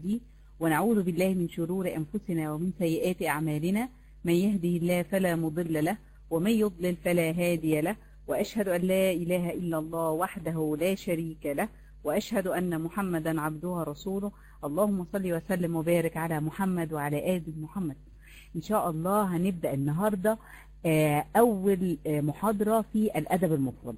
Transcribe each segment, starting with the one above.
وهديه ونعوذ بالله من شرور أنفسنا ومن سيئات أعمالنا من يهده الله فلا مضل له ومن يضلل فلا هادي له وأشهد أن لا إله إلا الله وحده لا شريك له وأشهد أن محمدا عبده ورسوله اللهم صل وسلم وبارك على محمد وعلى آل محمد إن شاء الله هنبدأ النهاردة أول محاضرة في الأدب المفرد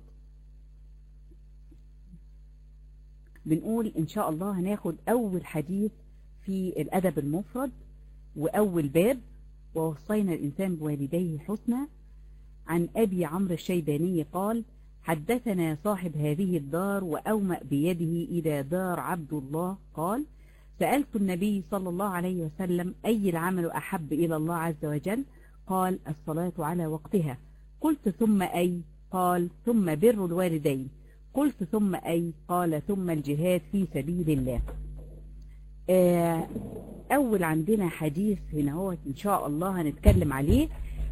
بنقول إن شاء الله هناخد أول حديث في الأدب المفرد وأول باب ووصينا الإنسان بوالديه حسنا عن أبي عمرو الشيباني قال حدثنا صاحب هذه الدار وأومأ بيده إلى دار عبد الله قال سألت النبي صلى الله عليه وسلم أي العمل أحب إلى الله عز وجل قال الصلاة على وقتها قلت ثم أي قال ثم بر الوالدين قلت ثم أي قال ثم الجهاد في سبيل الله أول عندنا حديث هنا هو إن شاء الله هنتكلم عليه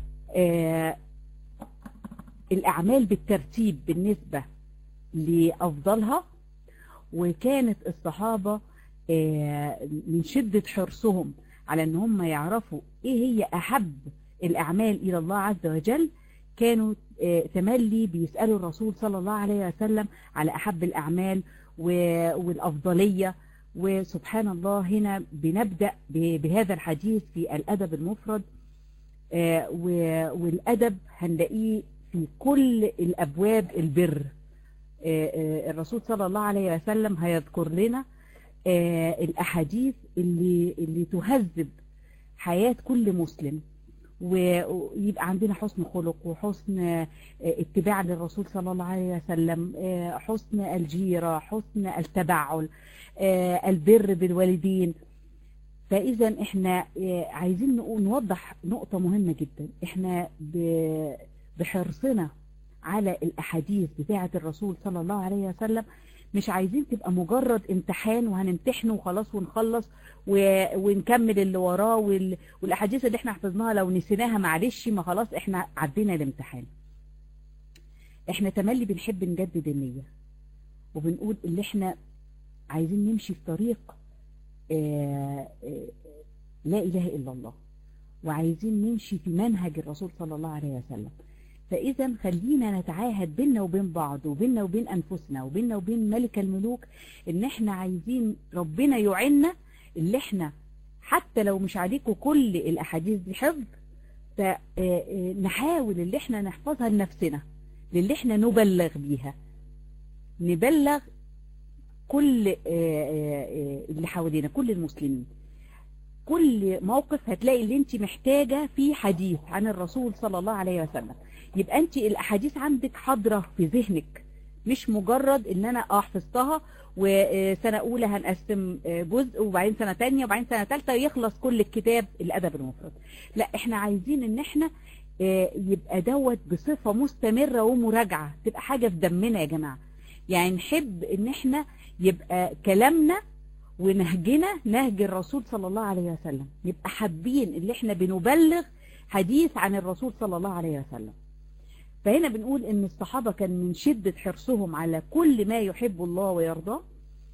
الأعمال بالترتيب بالنسبة لأفضلها وكانت الصحابة من شدة حرصهم على أن هم يعرفوا إيه هي أحب الأعمال إلى الله عز وجل كانوا تملي بيسألوا الرسول صلى الله عليه وسلم على أحب الأعمال والأفضلية وسبحان الله هنا بنبدأ بهذا الحديث في الأدب المفرد والأدب هنلاقيه في كل الأبواب البر الرسول صلى الله عليه وسلم هيذكر لنا الأحاديث اللي, اللي تهذب حياة كل مسلم ويبقى عندنا حسن خلق وحسن اتباع للرسول صلى الله عليه وسلم حسن الجيرة حسن التبعل البر بالوالدين فإذا احنا عايزين نوضح نقطة مهمة جدا احنا بحرصنا على الأحاديث بتاعة الرسول صلى الله عليه وسلم مش عايزين تبقى مجرد امتحان وهنمتحنه وخلاص ونخلص ونكمل اللي وراه وال... والأحاديث اللي احنا حفظناها لو نسيناها معلش ما خلاص احنا عدينا الامتحان احنا تملي بنحب نجدد النية وبنقول اللي احنا عايزين نمشي في طريق آآ آآ لا إله إلا الله وعايزين نمشي في منهج الرسول صلى الله عليه وسلم فإذا خلينا نتعاهد بيننا وبين بعض وبيننا وبين أنفسنا وبيننا وبين ملك الملوك إن احنا عايزين ربنا يعيننا اللي احنا حتى لو مش عليكم كل الأحاديث دي حفظ فنحاول اللي احنا نحفظها لنفسنا للي احنا نبلغ بيها نبلغ كل اللي حوالينا كل المسلمين كل موقف هتلاقي اللي انت محتاجة فيه حديث عن الرسول صلى الله عليه وسلم يبقى انت الاحاديث عندك حاضرة في ذهنك مش مجرد ان انا احفظتها وسنة اولى هنقسم جزء وبعدين سنة تانية وبعدين سنة تالتة يخلص كل الكتاب الادب المفرد لا احنا عايزين ان احنا يبقى دوت بصفة مستمرة ومراجعة تبقى حاجة في دمنا يا جماعة يعني نحب ان احنا يبقى كلامنا ونهجنا نهج الرسول صلى الله عليه وسلم يبقى حابين اللي احنا بنبلغ حديث عن الرسول صلى الله عليه وسلم فهنا بنقول ان الصحابة كان من شدة حرصهم على كل ما يحب الله ويرضاه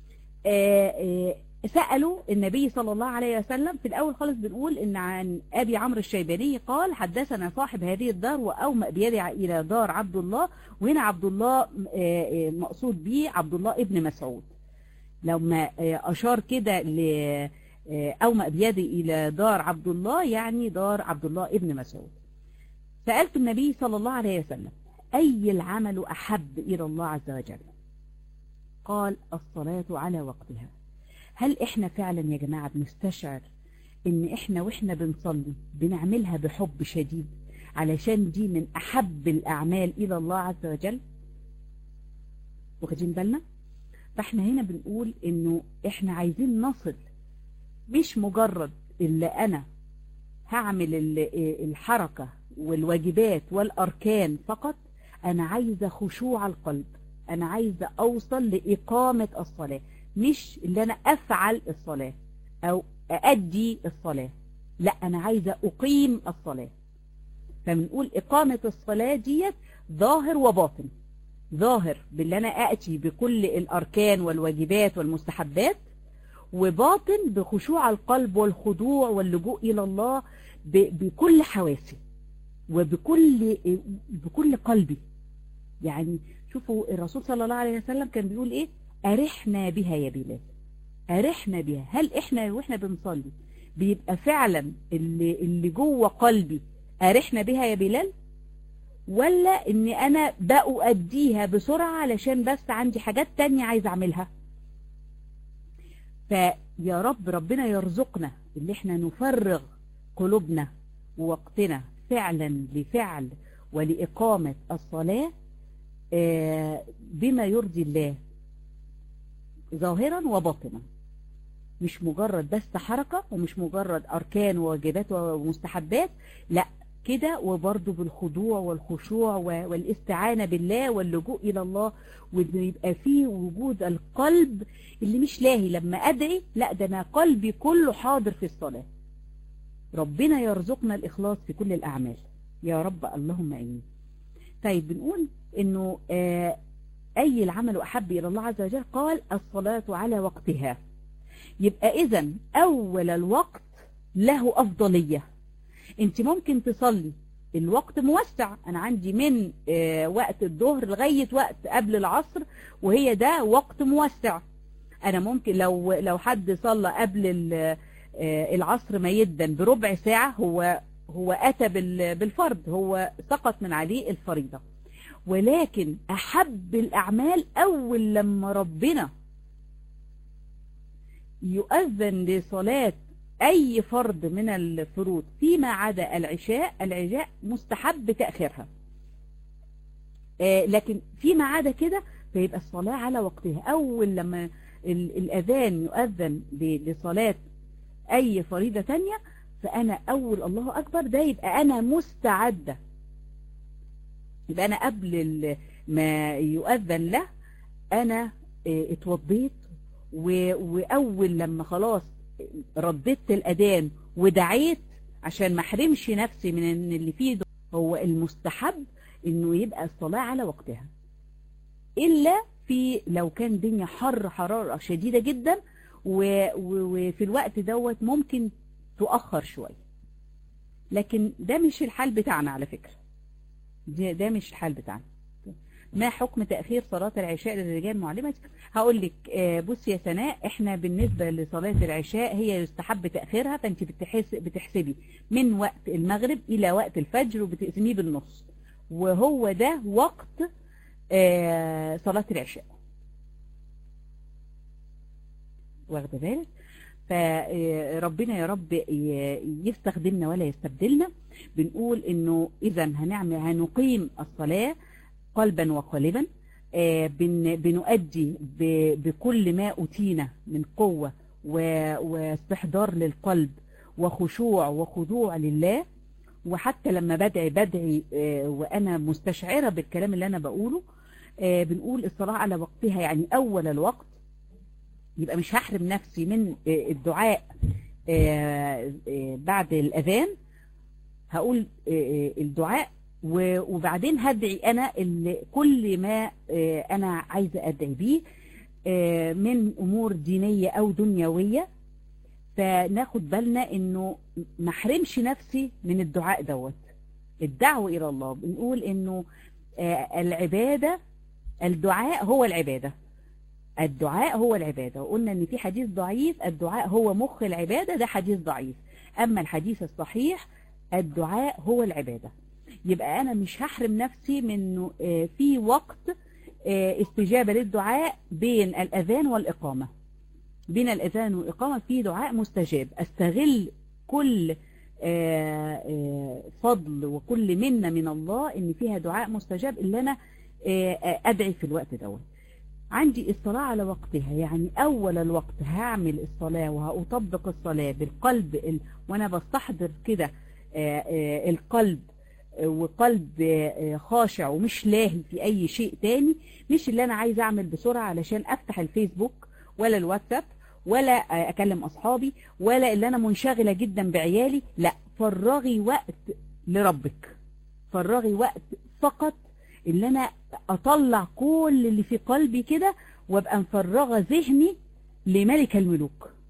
سألوا النبي صلى الله عليه وسلم في الأول خالص بنقول إن عن أبي عمرو الشيباني قال حدثنا صاحب هذه الدار وأومأ بيدي إلى دار عبد الله وهنا عبد الله مقصود به عبد الله ابن مسعود لما أشار كده أومأ بيدي إلى دار عبد الله يعني دار عبد الله ابن مسعود سألت النبي صلى الله عليه وسلم أي العمل أحب إلى الله عز وجل قال الصلاة على وقتها هل احنا فعلا يا جماعة بنستشعر ان احنا واحنا بنصلي بنعملها بحب شديد علشان دي من احب الاعمال الى الله عز وجل واخدين بالنا فاحنا هنا بنقول انه احنا عايزين نصل مش مجرد اللي انا هعمل الحركة والواجبات والاركان فقط انا عايزة خشوع القلب انا عايزة اوصل لاقامة الصلاة مش اللي انا افعل الصلاة او اادي الصلاة لا انا عايزة اقيم الصلاة فبنقول اقامة الصلاة ديت ظاهر وباطن ظاهر باللي انا اتي بكل الاركان والواجبات والمستحبات وباطن بخشوع القلب والخضوع واللجوء إلى الله ب- بكل حواسي وبكل بكل قلبي يعني شوفوا الرسول صلى الله عليه وسلم كان بيقول ايه أرحنا بها يا بلال أرحنا بها هل احنا واحنا بنصلي بيبقى فعلا اللي, اللي جوه قلبي أرحنا بها يا بلال ولا اني انا بأؤديها بسرعة علشان بس عندي حاجات تانية عايز اعملها فيا رب ربنا يرزقنا اللي احنا نفرغ قلوبنا ووقتنا فعلا لفعل ولإقامة الصلاة آه، بما يرضي الله ظاهرا وباطنا مش مجرد بس حركة ومش مجرد أركان وواجبات ومستحبات لا كده وبرضه بالخضوع والخشوع و- والاستعانة بالله واللجوء إلى الله وإن يبقى فيه وجود القلب اللي مش لاهي لما أدعي لا ده أنا قلبي كله حاضر في الصلاة ربنا يرزقنا الإخلاص في كل الأعمال يا رب اللهم آمين طيب بنقول إنه آه أي العمل أحب إلى الله عز وجل قال الصلاة على وقتها يبقى إذا أول الوقت له أفضلية انت ممكن تصلي الوقت موسع انا عندي من آه، وقت الظهر لغاية وقت قبل العصر وهي ده وقت موسع انا ممكن لو لو حد صلى قبل ال- آه، العصر ما يدن بربع ساعة هو هو اتى بال- بالفرض هو سقط من عليه الفريضة ولكن احب الاعمال اول لما ربنا يؤذن لصلاة أي فرض من الفروض فيما عدا العشاء العشاء مستحب تأخيرها آه، لكن فيما عدا كده فيبقى الصلاة على وقتها أول لما ال- الأذان يؤذن ل- لصلاة أي فريضة تانية فأنا أول الله أكبر ده يبقى أنا مستعدة يبقى أنا قبل ال- ما يؤذن له أنا آه، اتوضيت و- وأول لما خلاص رددت الأذان ودعيت عشان ما احرمش نفسي من ان اللي فيه ده هو المستحب انه يبقى الصلاة على وقتها الا في لو كان الدنيا حر حرارة شديدة جدا و- و- وفي الوقت دوت ممكن تؤخر شوية لكن ده مش الحال بتاعنا على فكرة ده, ده مش الحال بتاعنا ما حكم تأخير صلاة العشاء للرجال معلمة هقول لك آه، بصي يا سناء احنا بالنسبة لصلاة العشاء هي يستحب تأخيرها فانت بتحس بتحسبي من وقت المغرب الى وقت الفجر وبتقسميه بالنص وهو ده وقت آه، صلاة العشاء واخده بالك فربنا يا رب ي- يستخدمنا ولا يستبدلنا بنقول انه اذا هنعمل هنقيم الصلاة قلبا وقالبا آه، بن- بنؤدي ب- بكل ما أوتينا من قوة و- واستحضار للقلب وخشوع وخضوع لله وحتى لما بدعي بدعي آه، وأنا مستشعرة بالكلام اللي أنا بقوله آه، بنقول الصلاة على وقتها يعني أول الوقت يبقى مش هحرم نفسي من آه، الدعاء آه، آه، بعد الأذان هقول آه، آه، الدعاء و- وبعدين هدعي انا اللي كل ما آه، انا عايزه ادعي بيه آه، من امور دينيه او دنيويه فناخد بالنا انه ما احرمش نفسي من الدعاء دوت الدعوه الى الله بنقول انه آه، العباده الدعاء هو العباده الدعاء هو العباده وقلنا ان في حديث ضعيف الدعاء هو مخ العباده ده حديث ضعيف اما الحديث الصحيح الدعاء هو العباده يبقى انا مش هحرم نفسي من آه، في وقت آه، استجابة للدعاء بين الاذان والاقامة بين الاذان والاقامة في دعاء مستجاب استغل كل آه، آه، فضل وكل منة من الله ان فيها دعاء مستجاب اللي انا آه، آه، ادعي في الوقت دوت عندي الصلاة على وقتها يعني أول الوقت هعمل الصلاة وهأطبق الصلاة بالقلب ال... وأنا بستحضر كده آه، آه، القلب آه، وقلب آه، خاشع ومش لاهي في أي شيء تاني مش اللي أنا عايز أعمل بسرعة علشان أفتح الفيسبوك ولا الواتساب ولا آه، أكلم أصحابي ولا اللي أنا منشغلة جدا بعيالي لا فرغي وقت لربك فرغي وقت فقط اللي انا اطلع كل اللي في قلبي كده وابقى مفرغه ذهني لملك الملوك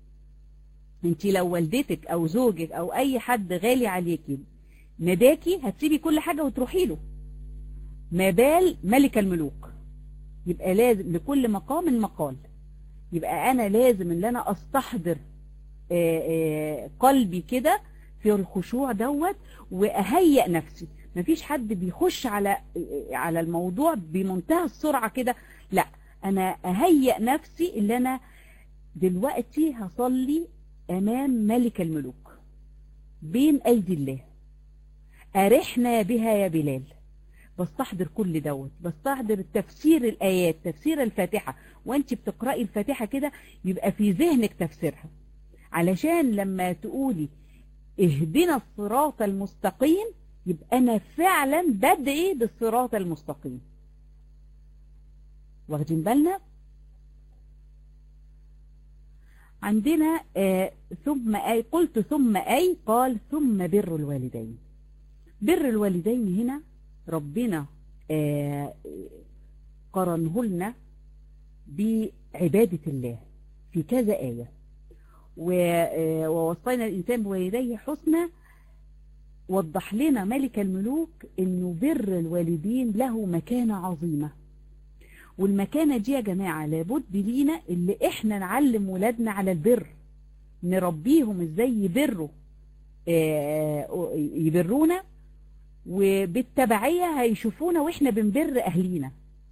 انت لو والدتك او زوجك او اي حد غالي عليكي نداكي هتسيبي كل حاجة وتروحي له ما بال ملك الملوك يبقى لازم لكل مقام مقال يبقى انا لازم ان انا استحضر آآ آآ قلبي كده في الخشوع دوت واهيئ نفسي مفيش حد بيخش على على الموضوع بمنتهى السرعة كده لا انا اهيئ نفسي اللي انا دلوقتي هصلي امام ملك الملوك بين ايدي الله ارحنا بها يا بلال بستحضر كل دوت بستحضر تفسير الايات تفسير الفاتحة وانت بتقرأي الفاتحة كده يبقى في ذهنك تفسيرها علشان لما تقولي اهدنا الصراط المستقيم يبقى انا فعلا بدعي بالصراط المستقيم واخدين بالنا عندنا آه ثم أي قلت ثم أي قال ثم بر الوالدين بر الوالدين هنا ربنا آه قرنه لنا بعبادة الله في كذا آية ووصينا الإنسان بوالديه حسنى وضح لنا ملك الملوك انه بر الوالدين له مكانة عظيمة والمكانة دي يا جماعة لابد لينا اللي احنا نعلم ولادنا على البر نربيهم ازاي يبروا يبرونا وبالتبعية هيشوفونا واحنا بنبر اهلينا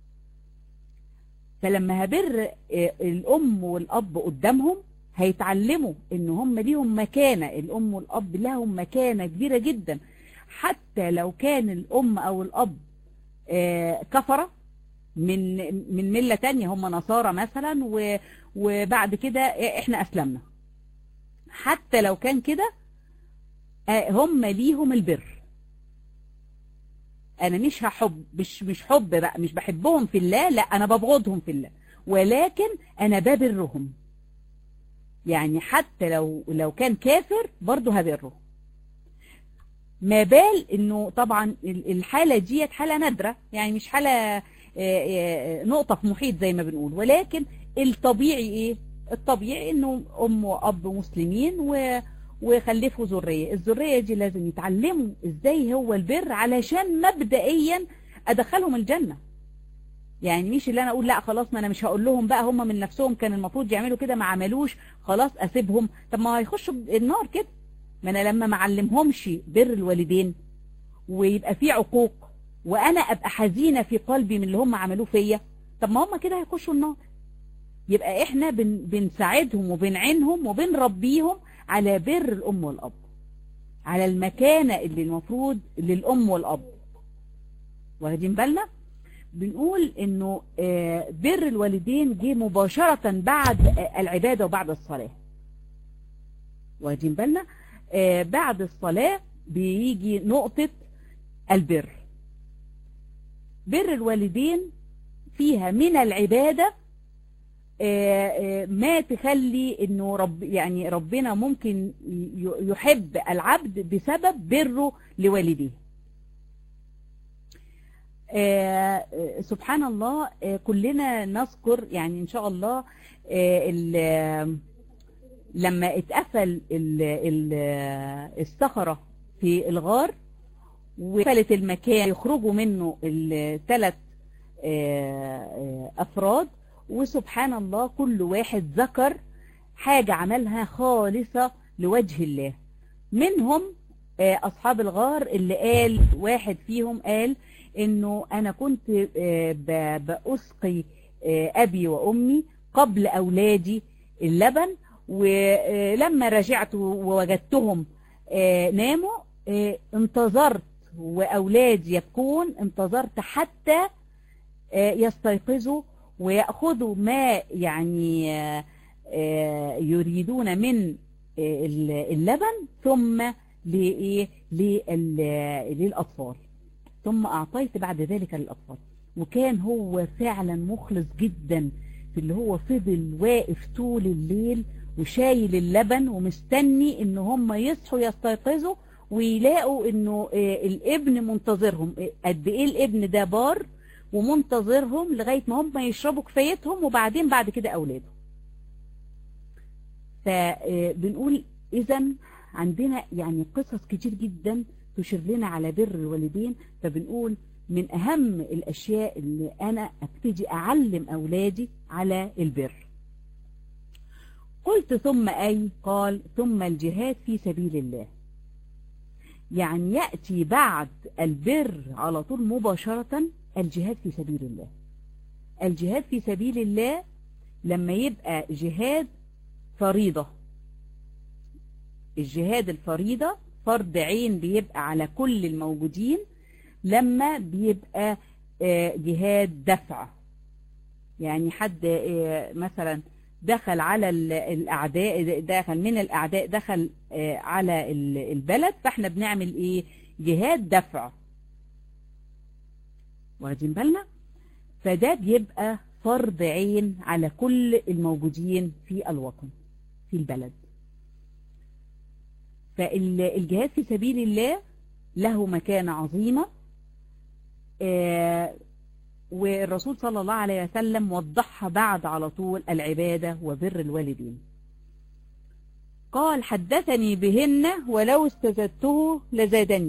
فلما هبر الام والاب قدامهم هيتعلموا ان هم ليهم مكانة الام والاب لهم مكانة كبيرة جدا حتى لو كان الام او الاب كفرة من من ملة تانية هم نصارى مثلا وبعد كده احنا اسلمنا حتى لو كان كده هم ليهم البر انا مش هحب مش مش حب بقى مش بحبهم في الله لا انا ببغضهم في الله ولكن انا ببرهم يعني حتى لو لو كان كافر برضه هبره ما بال انه طبعا الحالة ديت حالة نادرة يعني مش حالة نقطة في محيط زي ما بنقول ولكن الطبيعي ايه الطبيعي انه ام واب مسلمين و وخلفوا ذرية الذرية دي لازم يتعلموا ازاي هو البر علشان مبدئيا ادخلهم الجنة يعني مش اللي انا اقول لا خلاص ما انا مش هقول لهم بقى هم من نفسهم كان المفروض يعملوا كده ما عملوش خلاص اسيبهم طب ما هيخشوا النار كده ما انا لما ما علمهمش بر الوالدين ويبقى في عقوق وانا ابقى حزينة في قلبي من اللي هم عملوه فيا طب ما هم كده هيخشوا النار يبقى احنا بن بنساعدهم وبنعينهم وبنربيهم على بر الام والاب على المكانة اللي المفروض للام والاب واخدين بالنا بنقول انه بر الوالدين جه مباشرة بعد العبادة وبعد الصلاة واخدين بالنا بعد الصلاة بيجي نقطة البر بر الوالدين فيها من العبادة ما تخلي انه رب يعني ربنا ممكن يحب العبد بسبب بره لوالديه آه سبحان الله آه كلنا نذكر يعني ان شاء الله آه لما اتقفل الصخرة في الغار وقفلت المكان يخرجوا منه الثلاث افراد وسبحان الله كل واحد ذكر حاجة عملها خالصة لوجه الله منهم اصحاب الغار اللي قال واحد فيهم قال انه انا كنت بأسقي ابي وامي قبل اولادي اللبن ولما رجعت ووجدتهم ناموا انتظرت واولادي يبكون انتظرت حتى يستيقظوا ويأخذوا ما يعني يريدون من اللبن ثم للأطفال ثم أعطيت بعد ذلك للأطفال وكان هو فعلا مخلص جدا في اللي هو فضل واقف طول الليل وشايل اللبن ومستني ان هم يصحوا يستيقظوا ويلاقوا انه الابن منتظرهم قد ايه الابن ده بار ومنتظرهم لغاية ما هم يشربوا كفايتهم وبعدين بعد كده اولاده فبنقول إذا عندنا يعني قصص كتير جدا تشير لنا على بر الوالدين فبنقول من أهم الأشياء اللي أنا أبتدي أعلم أولادي على البر قلت ثم أي قال ثم الجهاد في سبيل الله يعني يأتي بعد البر على طول مباشرة الجهاد في سبيل الله الجهاد في سبيل الله لما يبقى جهاد فريضة الجهاد الفريضة فرض عين بيبقى على كل الموجودين لما بيبقى جهاد دفع يعني حد مثلا دخل على الأعداء دخل من الأعداء دخل على البلد فاحنا بنعمل ايه جهاد دفع واخدين بالنا فده بيبقى فرض عين على كل الموجودين في الوطن في البلد فالجهاد في سبيل الله له مكانة عظيمة والرسول صلى الله عليه وسلم وضحها بعد على طول العبادة وبر الوالدين قال حدثني بهن ولو استزدته لزادني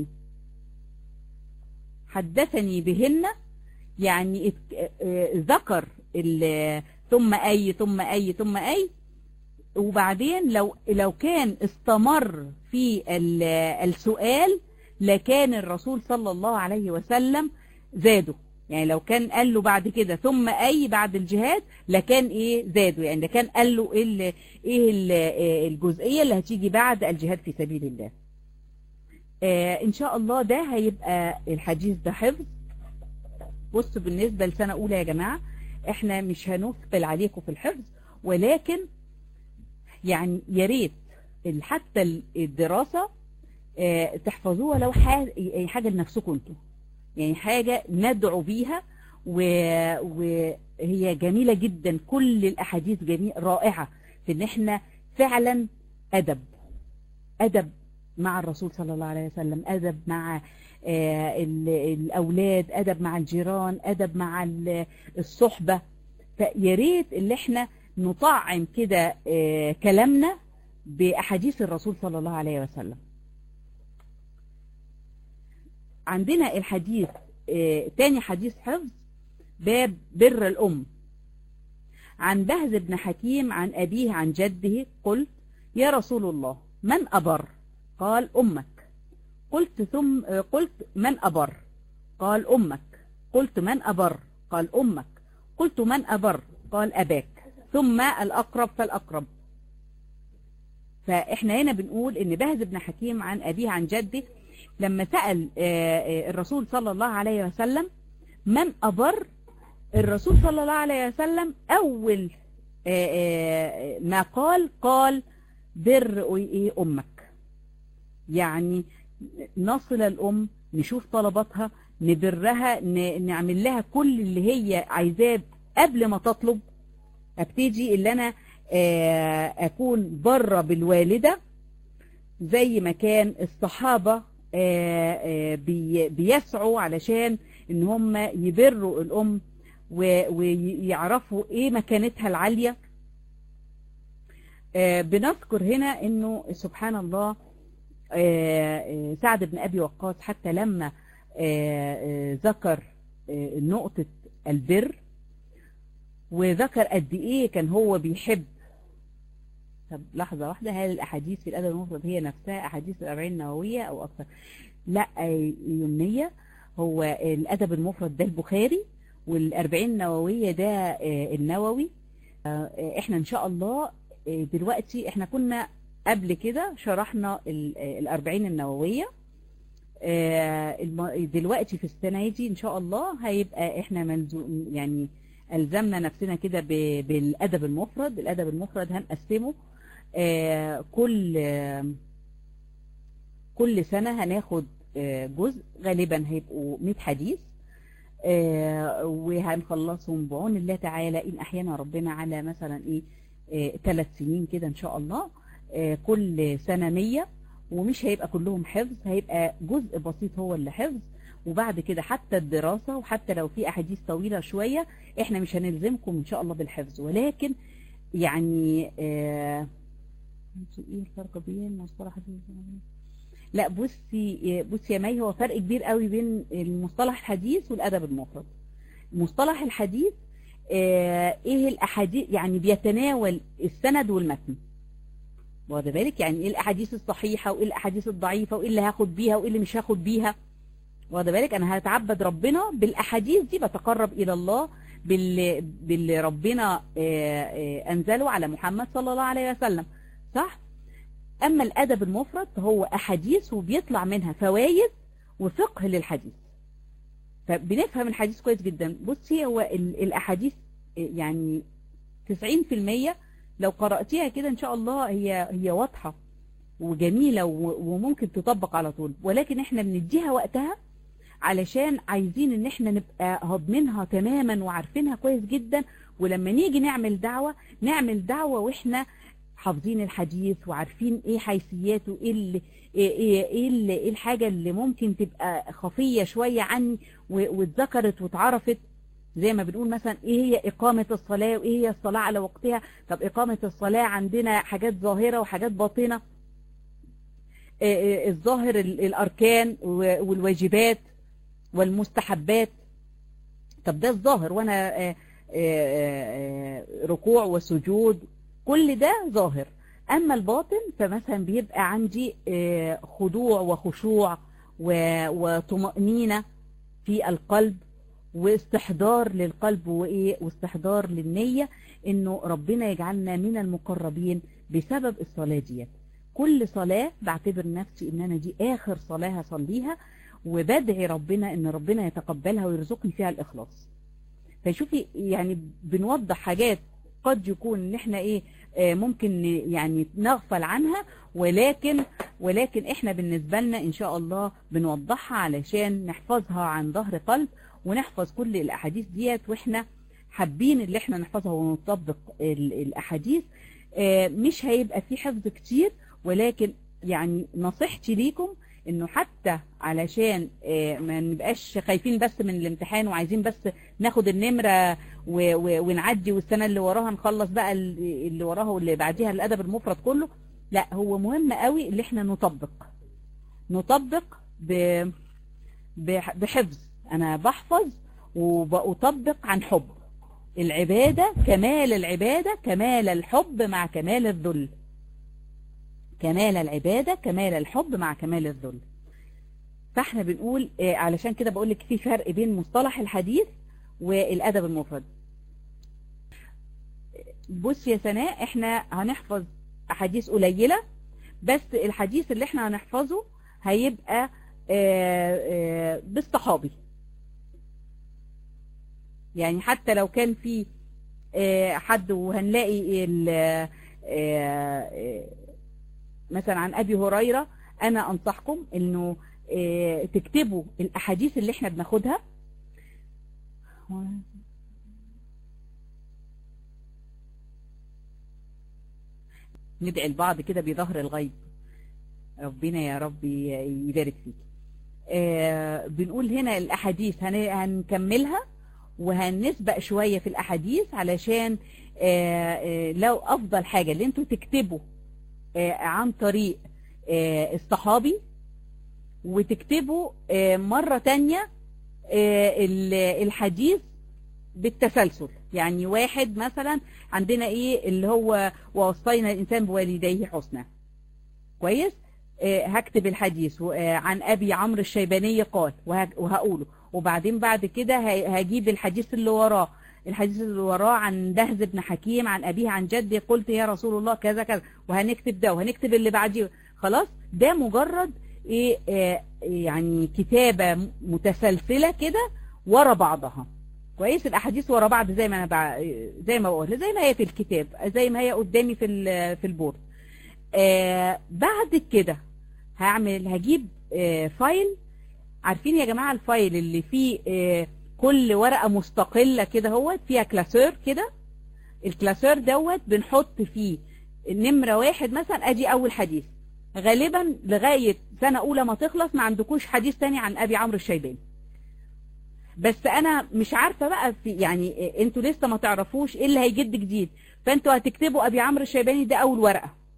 حدثني بهن يعني ذكر ثم أي ثم أي ثم أي وبعدين لو لو كان استمر في السؤال لكان الرسول صلى الله عليه وسلم زاده يعني لو كان قال له بعد كده ثم أي بعد الجهاد لكان إيه زاده يعني ده كان قال له إيه, إيه الجزئية اللي هتيجي بعد الجهاد في سبيل الله آه إن شاء الله ده هيبقى الحديث ده حفظ بصوا بالنسبة لسنة أولى يا جماعة إحنا مش هنثقل عليكم في الحفظ ولكن يعني يا ريت حتى الدراسة آه تحفظوها لو حاجة لنفسكم انتم يعني حاجة ندعو بيها وهي جميلة جدا كل الأحاديث جميل رائعة في ان احنا فعلا أدب أدب مع الرسول صلى الله عليه وسلم أدب مع آه الأولاد أدب مع الجيران أدب مع الصحبة فيا ريت اللي احنا نطعم كده آه كلامنا بأحاديث الرسول صلى الله عليه وسلم عندنا الحديث آه تاني حديث حفظ باب بر الأم عن بهز بن حكيم عن أبيه عن جده قلت يا رسول الله من أبر قال أمك قلت ثم قلت من أبر قال أمك قلت من أبر قال أمك قلت من أبر قال أباك ثم الأقرب فالأقرب فإحنا هنا بنقول إن بهز بن حكيم عن أبيه عن جده لما سأل الرسول صلى الله عليه وسلم من أبر الرسول صلى الله عليه وسلم أول ما قال قال بر إيه أمك يعني نصل الأم نشوف طلباتها نبرها نعمل لها كل اللي هي عايزاه قبل ما تطلب ابتدي اللي أنا أكون بره بالوالدة زي ما كان الصحابة بيسعوا علشان ان هم يبروا الام ويعرفوا ايه مكانتها العالية بنذكر هنا انه سبحان الله سعد بن ابي وقاص حتى لما ذكر نقطة البر وذكر قد ايه كان هو بيحب طب لحظة واحدة هل الأحاديث في الأدب المفرد هي نفسها أحاديث الأربعين النووية أو أكثر لا يمنية هو الأدب المفرد ده البخاري والأربعين النووية ده النووي احنا إن شاء الله دلوقتي احنا كنا قبل كده شرحنا الأربعين النووية دلوقتي في السنة دي إن شاء الله هيبقى احنا منزو يعني ألزمنا نفسنا كده بالأدب المفرد الأدب المفرد هنقسمه آه كل آه كل سنة هناخد آه جزء غالبا هيبقوا 100 حديث وهنخلصهم بعون الله تعالى إن أحيانا ربنا على مثلا إيه ثلاث سنين كده إن شاء الله كل سنة 100 ومش هيبقى كلهم حفظ هيبقى جزء بسيط هو اللي حفظ وبعد كده حتى الدراسة وحتى لو في أحاديث طويلة شوية احنا مش هنلزمكم إن شاء الله بالحفظ ولكن يعني آه ايه الفرق بين مصطلح حديث لا بصي بصي يا مي هو فرق كبير قوي بين المصطلح الحديث والادب المفرد مصطلح الحديث آه ايه الاحاديث يعني بيتناول السند والمتن واخد بالك يعني ايه الاحاديث الصحيحه وايه الاحاديث الضعيفه وايه اللي هاخد بيها وايه اللي مش هاخد بيها واخد بالك انا هتعبد ربنا بالاحاديث دي بتقرب الى الله باللي, باللي ربنا آه آه انزله على محمد صلى الله عليه وسلم صح اما الادب المفرد فهو احاديث وبيطلع منها فوائد وفقه للحديث فبنفهم الحديث كويس جدا بصي هو الاحاديث يعني 90% لو قرأتيها كده ان شاء الله هي هي واضحة وجميلة وممكن تطبق على طول ولكن احنا بنديها وقتها علشان عايزين ان احنا نبقى هضمينها تماما وعارفينها كويس جدا ولما نيجي نعمل دعوة نعمل دعوة واحنا حافظين الحديث وعارفين ايه حيثياته ايه اللي ايه ايه, إيه, اللي إيه الحاجة اللي ممكن تبقى خفية شوية عني واتذكرت واتعرفت زي ما بنقول مثلا ايه هي اقامة الصلاة وايه هي الصلاة على وقتها طب اقامة الصلاة عندنا حاجات ظاهرة وحاجات باطنة إيه الظاهر الاركان والواجبات والمستحبات طب ده الظاهر وانا ركوع وسجود كل ده ظاهر أما الباطن فمثلا بيبقى عندي خضوع وخشوع وطمأنينة في القلب واستحضار للقلب وإيه واستحضار للنية إنه ربنا يجعلنا من المقربين بسبب الصلاة ديت كل صلاة بعتبر نفسي إن أنا دي آخر صلاة هصليها وبدعي ربنا إن ربنا يتقبلها ويرزقني فيها الإخلاص فشوفي يعني بنوضح حاجات قد يكون ان احنا ايه ممكن يعني نغفل عنها ولكن ولكن احنا بالنسبة لنا ان شاء الله بنوضحها علشان نحفظها عن ظهر قلب ونحفظ كل الاحاديث ديت واحنا حابين اللي احنا نحفظها ونطبق الاحاديث مش هيبقى في حفظ كتير ولكن يعني نصيحتي ليكم انه حتى علشان ما نبقاش خايفين بس من الامتحان وعايزين بس ناخد النمرة ونعدي والسنة اللي وراها نخلص بقى اللي وراها واللي بعديها الادب المفرد كله لا هو مهم قوي اللي احنا نطبق نطبق بحفظ انا بحفظ وبطبق عن حب العبادة كمال العبادة كمال الحب مع كمال الذل كمال العبادة كمال الحب مع كمال الذل فاحنا بنقول علشان كده بقول لك في فرق بين مصطلح الحديث والادب المفرد بص يا سناء احنا هنحفظ احاديث قليلة بس الحديث اللي احنا هنحفظه هيبقى بالصحابي يعني حتى لو كان في حد وهنلاقي مثلا عن ابي هريرة انا انصحكم انه تكتبوا الاحاديث اللي احنا بناخدها ندعي البعض كده بظهر الغيب ربنا يا رب يبارك فيك آه بنقول هنا الاحاديث هنكملها وهنسبق شوية في الاحاديث علشان آه آه لو افضل حاجة اللي انتوا تكتبوا عن طريق الصحابي وتكتبوا مرة تانية الحديث بالتسلسل يعني واحد مثلا عندنا ايه اللي هو ووصينا الانسان بوالديه حسنا كويس هكتب الحديث عن ابي عمرو الشيباني قال وهقوله وبعدين بعد كده هجيب الحديث اللي وراه الحديث اللي وراه عن دهز بن حكيم عن أبيه عن جدي قلت يا رسول الله كذا كذا وهنكتب ده وهنكتب اللي بعديه خلاص ده مجرد إيه آه يعني كتابة متسلسلة كده ورا بعضها كويس الأحاديث ورا بعض زي ما أنا بع... زي ما بقول زي ما هي في الكتاب زي ما هي قدامي في في البورد آه بعد كده هعمل هجيب آه فايل عارفين يا جماعة الفايل اللي فيه آه كل ورقة مستقلة كده هو فيها كلاسور كده الكلاسور دوت بنحط فيه نمرة واحد مثلا ادي اول حديث غالبا لغاية سنة اولى ما تخلص ما عندكوش حديث تاني عن ابي عمرو الشيباني بس انا مش عارفة بقى في يعني انتوا لسه ما تعرفوش ايه اللي هيجد جديد فانتوا هتكتبوا ابي عمرو الشيباني ده اول ورقة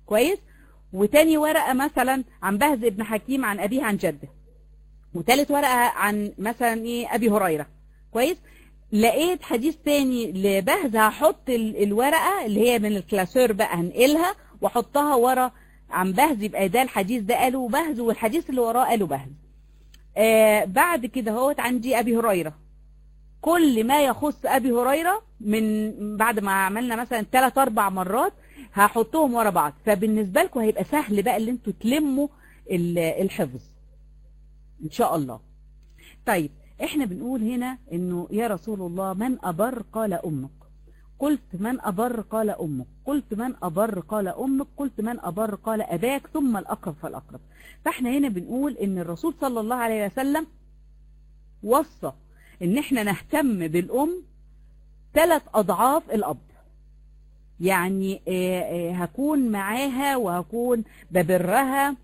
كويس وتاني ورقة مثلا عن بهز ابن حكيم عن أبيه عن جده وتالت ورقة عن مثلا ايه أبي هريرة كويس لقيت حديث تاني لبهز هحط ال- الورقة اللي هي من الكلاسور بقى هنقلها واحطها ورا عن بهز يبقى ده الحديث ده قاله بهز والحديث اللي وراه قاله بهز آه بعد كده هوت عندي أبي هريرة كل ما يخص أبي هريرة من بعد ما عملنا مثلا ثلاث أربع مرات هحطهم ورا بعض فبالنسبة لكم هيبقى سهل بقى اللي انتوا تلموا ال- الحفظ ان شاء الله طيب احنا بنقول هنا انه يا رسول الله من ابر قال امك قلت من ابر قال امك قلت من ابر قال امك قلت من ابر قال اباك ثم الاقرب فالاقرب فاحنا هنا بنقول ان الرسول صلى الله عليه وسلم وصى ان احنا نهتم بالام ثلاث اضعاف الاب يعني آه، آه، هكون معاها وهكون ببرها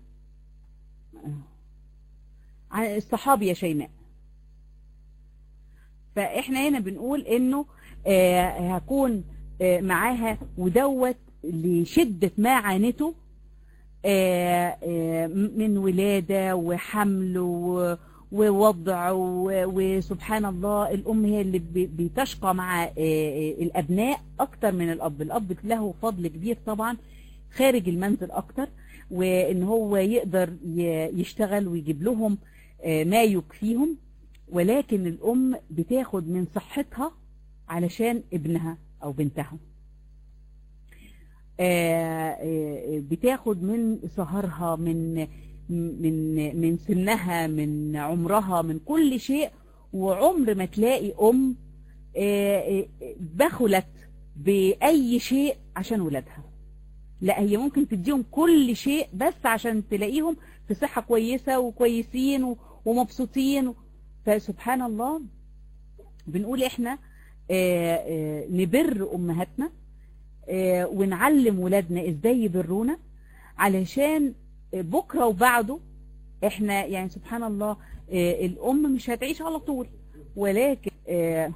عن الصحابي يا شيماء فاحنا هنا بنقول انه آه، هكون آه، معاها ودوت لشدة ما عانته آه، آه، من ولادة وحمل و- ووضع و- وسبحان الله الأم هي اللي ب- بتشقى مع آه، آه، الأبناء أكتر من الأب الأب له فضل كبير طبعا خارج المنزل أكتر وإن هو يقدر ي- يشتغل ويجيب لهم آه، ما يكفيهم ولكن الأم بتاخد من صحتها علشان ابنها أو بنتها آه، آه، بتاخد من سهرها من من من سنها من عمرها من كل شيء وعمر ما تلاقي أم آه، آه، بخلت بأي شيء عشان ولادها لا هي ممكن تديهم كل شيء بس عشان تلاقيهم في صحة كويسة وكويسين و- ومبسوطين فسبحان الله بنقول احنا آه، آه، نبر امهاتنا آه، ونعلم ولادنا ازاي يبرونا علشان بكرة وبعده احنا يعني سبحان الله آه، الام مش هتعيش على طول ولكن آه،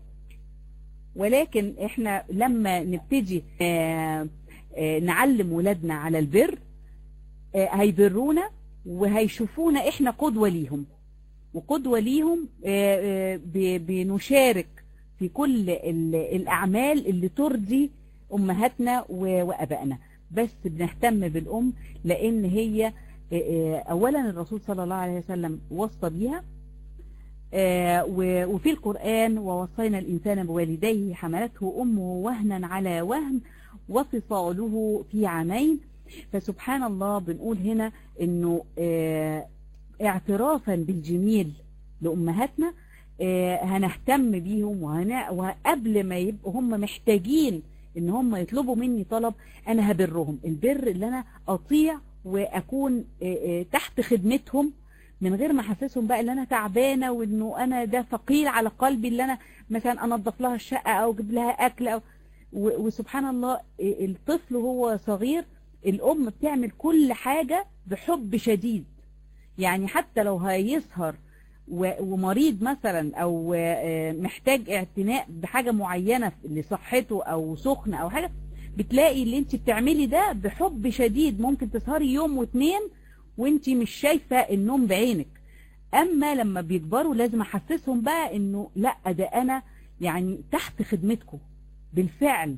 ولكن احنا لما نبتدي آه، آه، نعلم ولادنا على البر آه، هيبرونا وهيشوفونا احنا قدوة ليهم وقدوة ليهم آه، آه، ب- بنشارك في كل ال- الأعمال اللي ترضي أمهاتنا و- وأبائنا بس بنهتم بالأم لأن هي آه، آه، أولا الرسول صلى الله عليه وسلم وصى بيها آه، و- وفي القرآن ووصينا الإنسان بوالديه حملته أمه وهنا على وهن وفصاله في عامين فسبحان الله بنقول هنا انه آه، اعترافا بالجميل لأمهاتنا آه، هنهتم بيهم وهن- وقبل ما يبقوا هم محتاجين ان هم يطلبوا مني طلب انا هبرهم البر اللي انا اطيع واكون آه، آه، تحت خدمتهم من غير ما احسسهم بقى ان انا تعبانه وانه انا ده ثقيل على قلبي اللي انا مثلا انضف لها الشقه او اجيب لها اكل أو و- وسبحان الله آه، الطفل وهو صغير الام بتعمل كل حاجه بحب شديد يعني حتى لو هيسهر و- ومريض مثلا او آه، محتاج اعتناء بحاجة معينة لصحته او سخن او حاجة بتلاقي اللي انت بتعملي ده بحب شديد ممكن تسهري يوم واتنين وانت مش شايفة النوم بعينك اما لما بيكبروا لازم احسسهم بقى انه لا ده انا يعني تحت خدمتكم بالفعل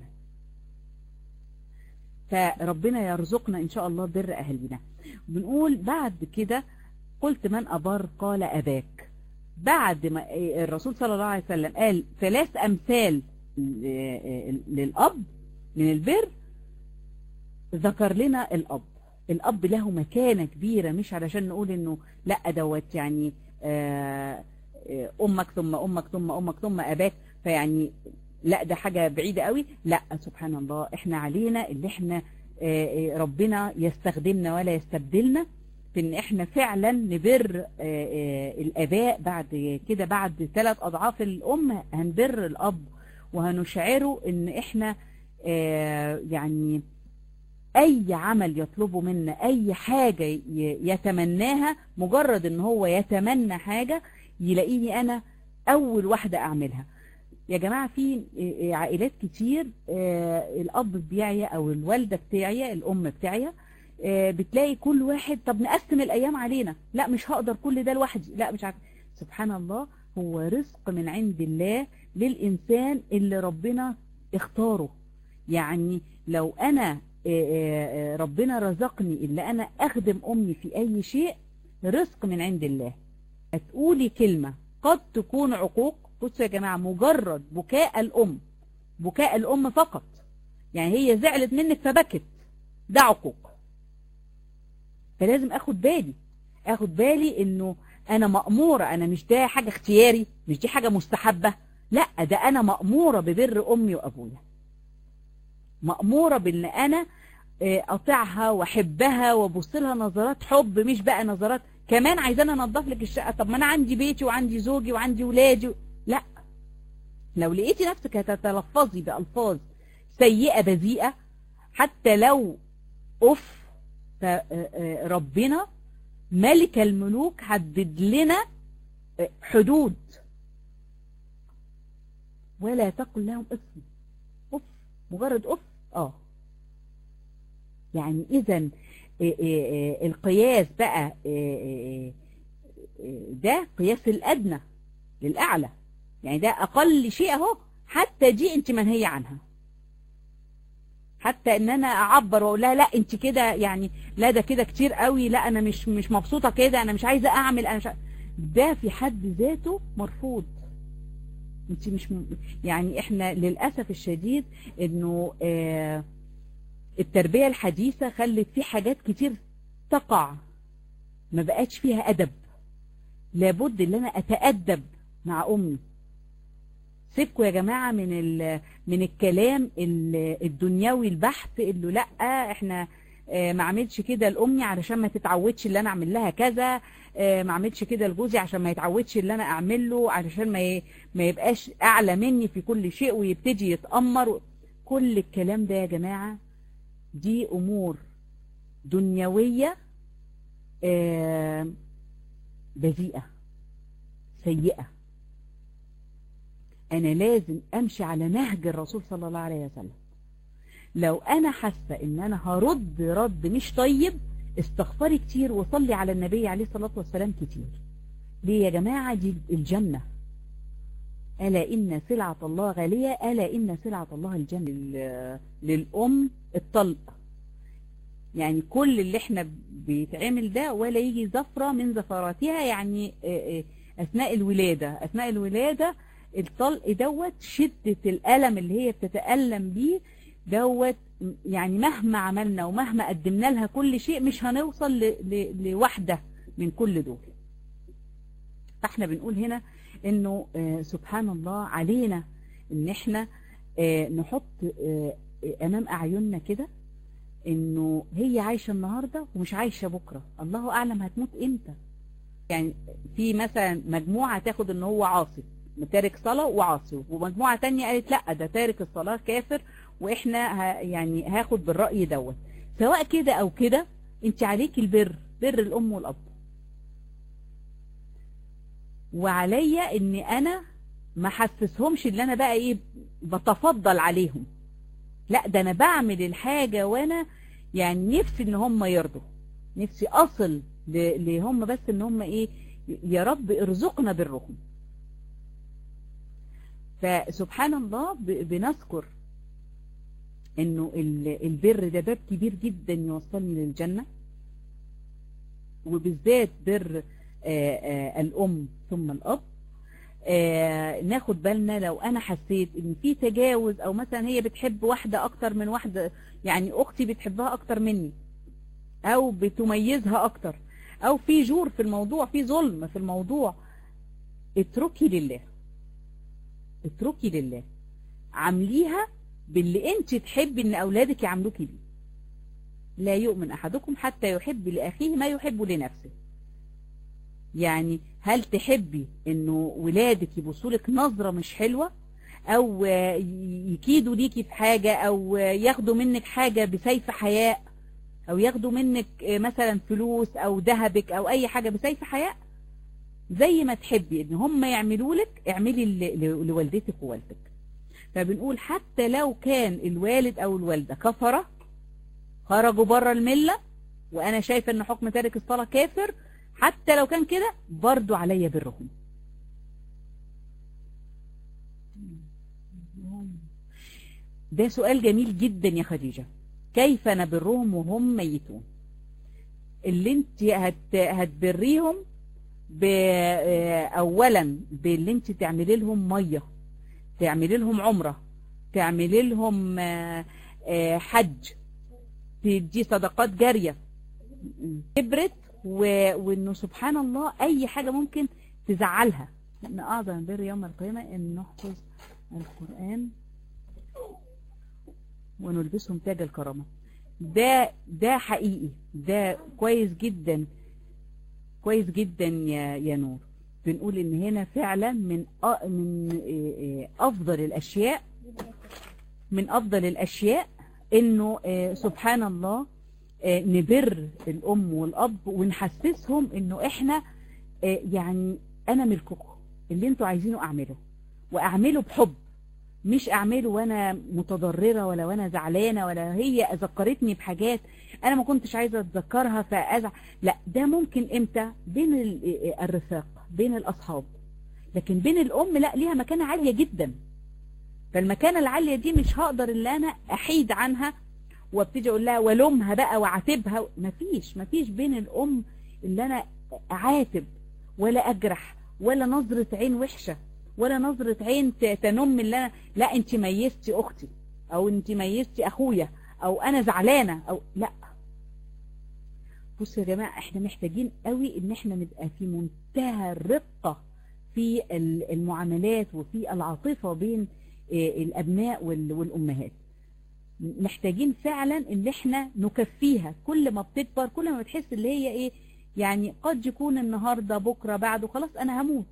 فربنا يرزقنا ان شاء الله بر اهلنا بنقول بعد كده قلت من أبر قال أباك بعد ما الرسول صلى الله عليه وسلم قال ثلاث أمثال للأب من البر ذكر لنا الأب الأب له مكانة كبيرة مش علشان نقول إنه لا دوت يعني آه، آه، أمك ثم أمك ثم أمك ثم أباك فيعني لا ده حاجة بعيدة قوي لا سبحان الله احنا علينا اللي احنا آه، آه، ربنا يستخدمنا ولا يستبدلنا في ان احنا فعلا نبر آه، آه، الاباء بعد كده بعد ثلاث اضعاف الام هنبر الاب وهنشعره ان احنا آه، يعني اي عمل يطلبه منا اي حاجة ي- يتمناها مجرد ان هو يتمنى حاجة يلاقيني انا اول واحدة اعملها يا جماعة في عائلات كتير الأب بيعيا أو الوالدة بتاعية الأم بتاعية بتلاقي كل واحد طب نقسم الأيام علينا لا مش هقدر كل ده لوحدي لا مش عارف سبحان الله هو رزق من عند الله للإنسان اللي ربنا اختاره يعني لو أنا ربنا رزقني اللي أنا أخدم أمي في أي شيء رزق من عند الله هتقولي كلمة قد تكون عقوق بصوا يا جماعة مجرد بكاء الأم بكاء الأم فقط يعني هي زعلت منك فبكت ده عقوق فلازم اخد بالي اخد بالي انه انا مأمورة انا مش ده حاجة اختياري مش دي حاجة مستحبة لا ده انا مأمورة ببر امي وابويا مأمورة بان انا اطيعها واحبها وابص لها نظرات حب مش بقى نظرات كمان عايزانا انضف لك الشقه طب ما انا عندي بيتي وعندي زوجي وعندي ولادي لا لو لقيتي نفسك هتتلفظي بالفاظ سيئه بذيئه حتى لو اف ربنا ملك الملوك حدد لنا حدود ولا تقل لهم اف اف مجرد اف اه يعني اذا القياس بقى ده قياس الأدنى للأعلى يعني ده أقل شيء اهو حتى دي انت منهية عنها حتى ان انا اعبر واقول لها لا انت كده يعني لا ده كده كتير قوي لا انا مش مش مبسوطة كده انا مش عايزة اعمل انا مش عايزة. ده في حد ذاته مرفوض انت مش م... يعني احنا للأسف الشديد انه آه التربية الحديثة خلت في حاجات كتير تقع ما بقاش فيها أدب لابد ان انا اتأدب مع امي سيبكوا يا جماعة من من الكلام الدنيوي البحت اللي لا احنا ما عملش كده لامي علشان ما تتعودش اللي انا اعمل لها كذا ما عملش كده لجوزي عشان ما يتعودش اللي انا اعمل له علشان ما ما يبقاش اعلى مني في كل شيء ويبتدي يتأمر كل الكلام ده يا جماعة دي امور دنيوية بذيئة سيئة انا لازم امشي على نهج الرسول صلى الله عليه وسلم لو انا حاسة ان انا هرد رد مش طيب استغفري كتير وصلي على النبي عليه الصلاة والسلام كتير ليه يا جماعة دي الجنة ألا إن سلعة الله غالية ألا إن سلعة الله الجنة للأم الطلق يعني كل اللي احنا بيتعمل ده ولا يجي زفرة من زفراتها يعني أثناء الولادة أثناء الولادة الطلق دوت شدة الألم اللي هي بتتألم بيه دوت يعني مهما عملنا ومهما قدمنا لها كل شيء مش هنوصل لوحدة من كل دول فاحنا بنقول هنا انه سبحان الله علينا ان احنا نحط امام اعيننا كده انه هي عايشة النهاردة ومش عايشة بكرة الله اعلم هتموت امتى يعني في مثلا مجموعة تاخد ان هو عاصي تارك صلاة وعاصي ومجموعة تانية قالت لا ده تارك الصلاة كافر واحنا ها يعني هاخد بالرأي دوت سواء كده او كده انت عليك البر بر الام والاب وعليا ان انا ما حسسهمش ان انا بقى ايه بتفضل عليهم لا ده انا بعمل الحاجة وانا يعني نفسي ان هم يرضوا نفسي اصل لهم بس ان هم ايه يا رب ارزقنا برهم فسبحان الله بنذكر انه البر ده باب كبير جدا يوصلني للجنة وبالذات بر آآ آآ الام ثم الاب ناخد بالنا لو انا حسيت ان في تجاوز او مثلا هي بتحب واحدة اكتر من واحدة يعني اختي بتحبها اكتر مني او بتميزها اكتر او في جور في الموضوع في ظلم في الموضوع اتركي لله اتركي لله عامليها باللي انت تحبي ان اولادك يعملوكي بيه لا يؤمن احدكم حتى يحب لاخيه ما يحب لنفسه يعني هل تحبي انه ولادك يبصوا لك نظره مش حلوه او يكيدوا ليكي في حاجه او ياخدوا منك حاجه بسيف حياء او ياخدوا منك مثلا فلوس او ذهبك او اي حاجه بسيف حياء زي ما تحبي ان هم يعملوا لك اعملي ل- ل- لوالدتك ووالدك فبنقول حتى لو كان الوالد او الوالدة كفرة خرجوا بره الملة وانا شايفة ان حكم تارك الصلاة كافر حتى لو كان كده برضو عليا برهم ده سؤال جميل جدا يا خديجة كيف نبرهم وهم ميتون اللي انت هت هتبريهم ب... آه، اولا باللي انت تعملي لهم ميه تعملي لهم عمره تعملي لهم آه، آه، حج تدي صدقات جاريه كبرت و... وانه سبحان الله اي حاجه ممكن تزعلها لان اعظم بر يوم القيامه ان نحفظ القران ونلبسهم تاج الكرامه ده ده حقيقي ده كويس جدا كويس جدا يا يا نور بنقول ان هنا فعلا من أ- من إيه إيه افضل الاشياء من افضل الاشياء انه آه، سبحان الله آه، نبر الام والاب ونحسسهم انه احنا آه، يعني انا ملككم اللي انتوا عايزينه اعمله واعمله بحب مش اعمله وانا متضرره ولا وانا زعلانه ولا هي ذكرتني بحاجات انا ما كنتش عايزه اتذكرها فازع لا ده ممكن امتى بين ال- الرفاق بين الاصحاب لكن بين الام لا ليها مكانه عاليه جدا فالمكانه العاليه دي مش هقدر ان انا احيد عنها وابتدي اقول لها والومها بقى واعاتبها مفيش مفيش بين الام اللي انا اعاتب ولا اجرح ولا نظره عين وحشه ولا نظره عين ت- تنم اللي انا لا انت ميزتي اختي او انت ميزتي اخويا او انا زعلانه او لا بصوا يا جماعه احنا محتاجين قوي ان احنا نبقى في منتهى الرقه في ال- المعاملات وفي العاطفه بين آه، الابناء وال- والامهات محتاجين فعلا ان احنا نكفيها كل ما بتكبر كل ما بتحس اللي هي ايه يعني قد يكون النهارده بكره بعده خلاص انا هموت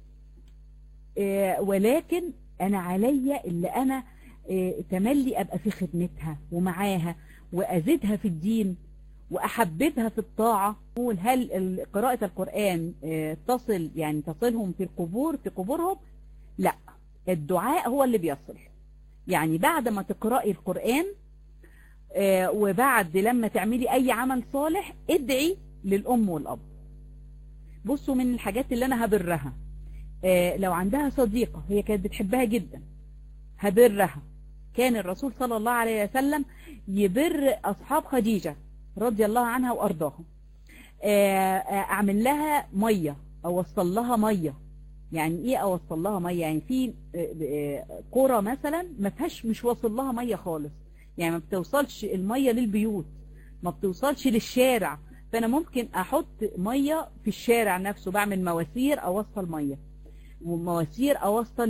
آه، ولكن انا عليا اللي انا آه، تملي ابقى في خدمتها ومعاها وازيدها في الدين واحببها في الطاعه نقول هل ال- قراءه القران آه، تصل يعني تصلهم في القبور في قبورهم لا الدعاء هو اللي بيصل يعني بعد ما تقرأي القرآن آه، وبعد لما تعملي أي عمل صالح ادعي للأم والأب بصوا من الحاجات اللي أنا هبرها آه، لو عندها صديقة هي كانت بتحبها جدا هبرها كان الرسول صلى الله عليه وسلم يبر أصحاب خديجة رضي الله عنها وأرضاها آه، آه، أعمل لها مية أوصل لها مية يعني ايه اوصل لها ميه يعني في آه، آه، قرى مثلا ما فيهاش مش واصل لها ميه خالص يعني ما بتوصلش الميه للبيوت ما بتوصلش للشارع فانا ممكن احط ميه في الشارع نفسه بعمل مواسير اوصل ميه ومواسير اوصل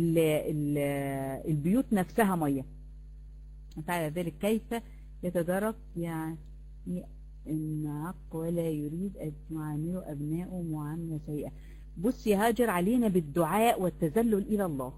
للبيوت نفسها ميه فعلى ذلك كيف يتدرك يعني ان عق ولا يريد ان يعاملوا ابنائه معامله سيئه بصي هاجر علينا بالدعاء والتذلل إلى الله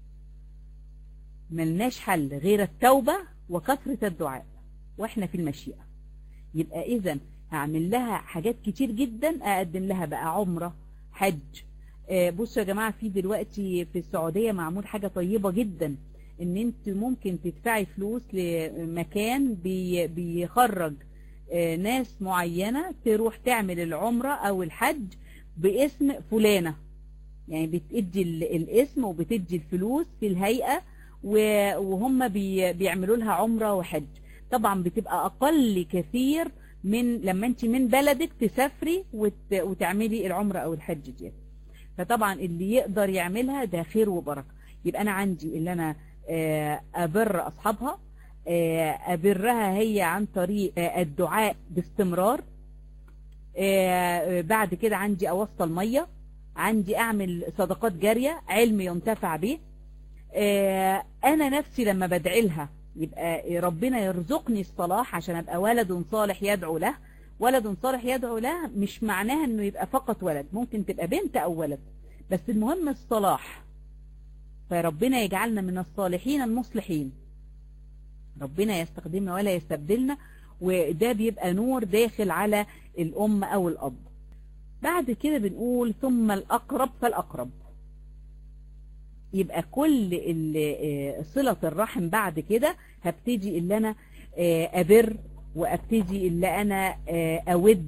ملناش حل غير التوبة وكثرة الدعاء واحنا في المشيئة يبقى إذا هعمل لها حاجات كتير جدا أقدم لها بقى عمرة حج آه، بصوا يا جماعة في دلوقتي في السعودية معمول حاجة طيبة جدا ان انت ممكن تدفعي فلوس لمكان بي بيخرج آه، ناس معينة تروح تعمل العمرة او الحج باسم فلانة يعني بتدي ال- الاسم وبتدي الفلوس في الهيئة و- وهم بي بيعملوا لها عمرة وحج طبعا بتبقى أقل كثير من لما انت من بلدك تسافري وت وتعملي العمرة أو الحج دي فطبعا اللي يقدر يعملها ده خير وبركة يبقى أنا عندي اللي أنا آه، أبر أصحابها آه، أبرها هي عن طريق آه، الدعاء باستمرار آه، بعد كده عندي اوصل ميه عندي اعمل صدقات جاريه علم ينتفع به آه، انا نفسي لما بدعي لها يبقى ربنا يرزقني الصلاح عشان ابقى ولد صالح يدعو له ولد صالح يدعو له مش معناها انه يبقى فقط ولد ممكن تبقى بنت او ولد بس المهم الصلاح فربنا يجعلنا من الصالحين المصلحين ربنا يستخدمنا ولا يستبدلنا وده بيبقى نور داخل على الأم أو الأب بعد كده بنقول ثم الأقرب فالأقرب يبقى كل صلة الرحم بعد كده هبتدي اللي أنا أبر وأبتدي اللي أنا أود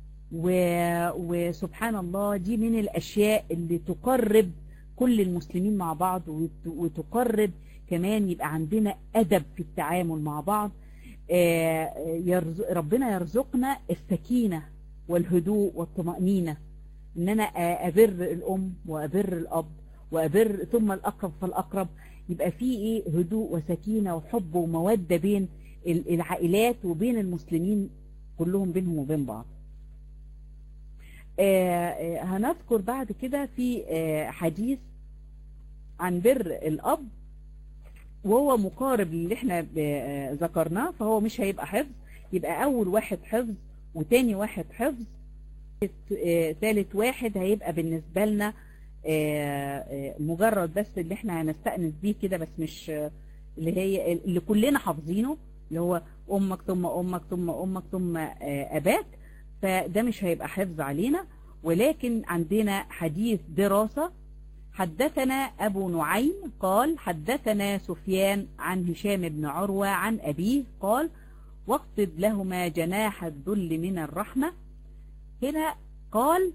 وسبحان الله دي من الأشياء اللي تقرب كل المسلمين مع بعض وتقرب كمان يبقى عندنا أدب في التعامل مع بعض ربنا يرزقنا السكينة والهدوء والطمأنينة ان انا ابر الام وابر الاب وابر ثم الاقرب فالاقرب يبقى في ايه هدوء وسكينة وحب ومودة بين العائلات وبين المسلمين كلهم بينهم وبين بعض هنذكر بعد كده في حديث عن بر الاب وهو مقارب للي احنا ذكرناه فهو مش هيبقى حفظ يبقى اول واحد حفظ وتاني واحد حفظ ثالث واحد هيبقى بالنسبة لنا مجرد بس اللي احنا هنستأنس بيه كده بس مش اللي هي اللي كلنا حافظينه اللي هو امك ثم امك ثم امك ثم اباك فده مش هيبقى حفظ علينا ولكن عندنا حديث دراسة حدثنا أبو نعيم قال حدثنا سفيان عن هشام بن عروة عن أبيه قال واخفض لهما جناح الذل من الرحمة هنا قال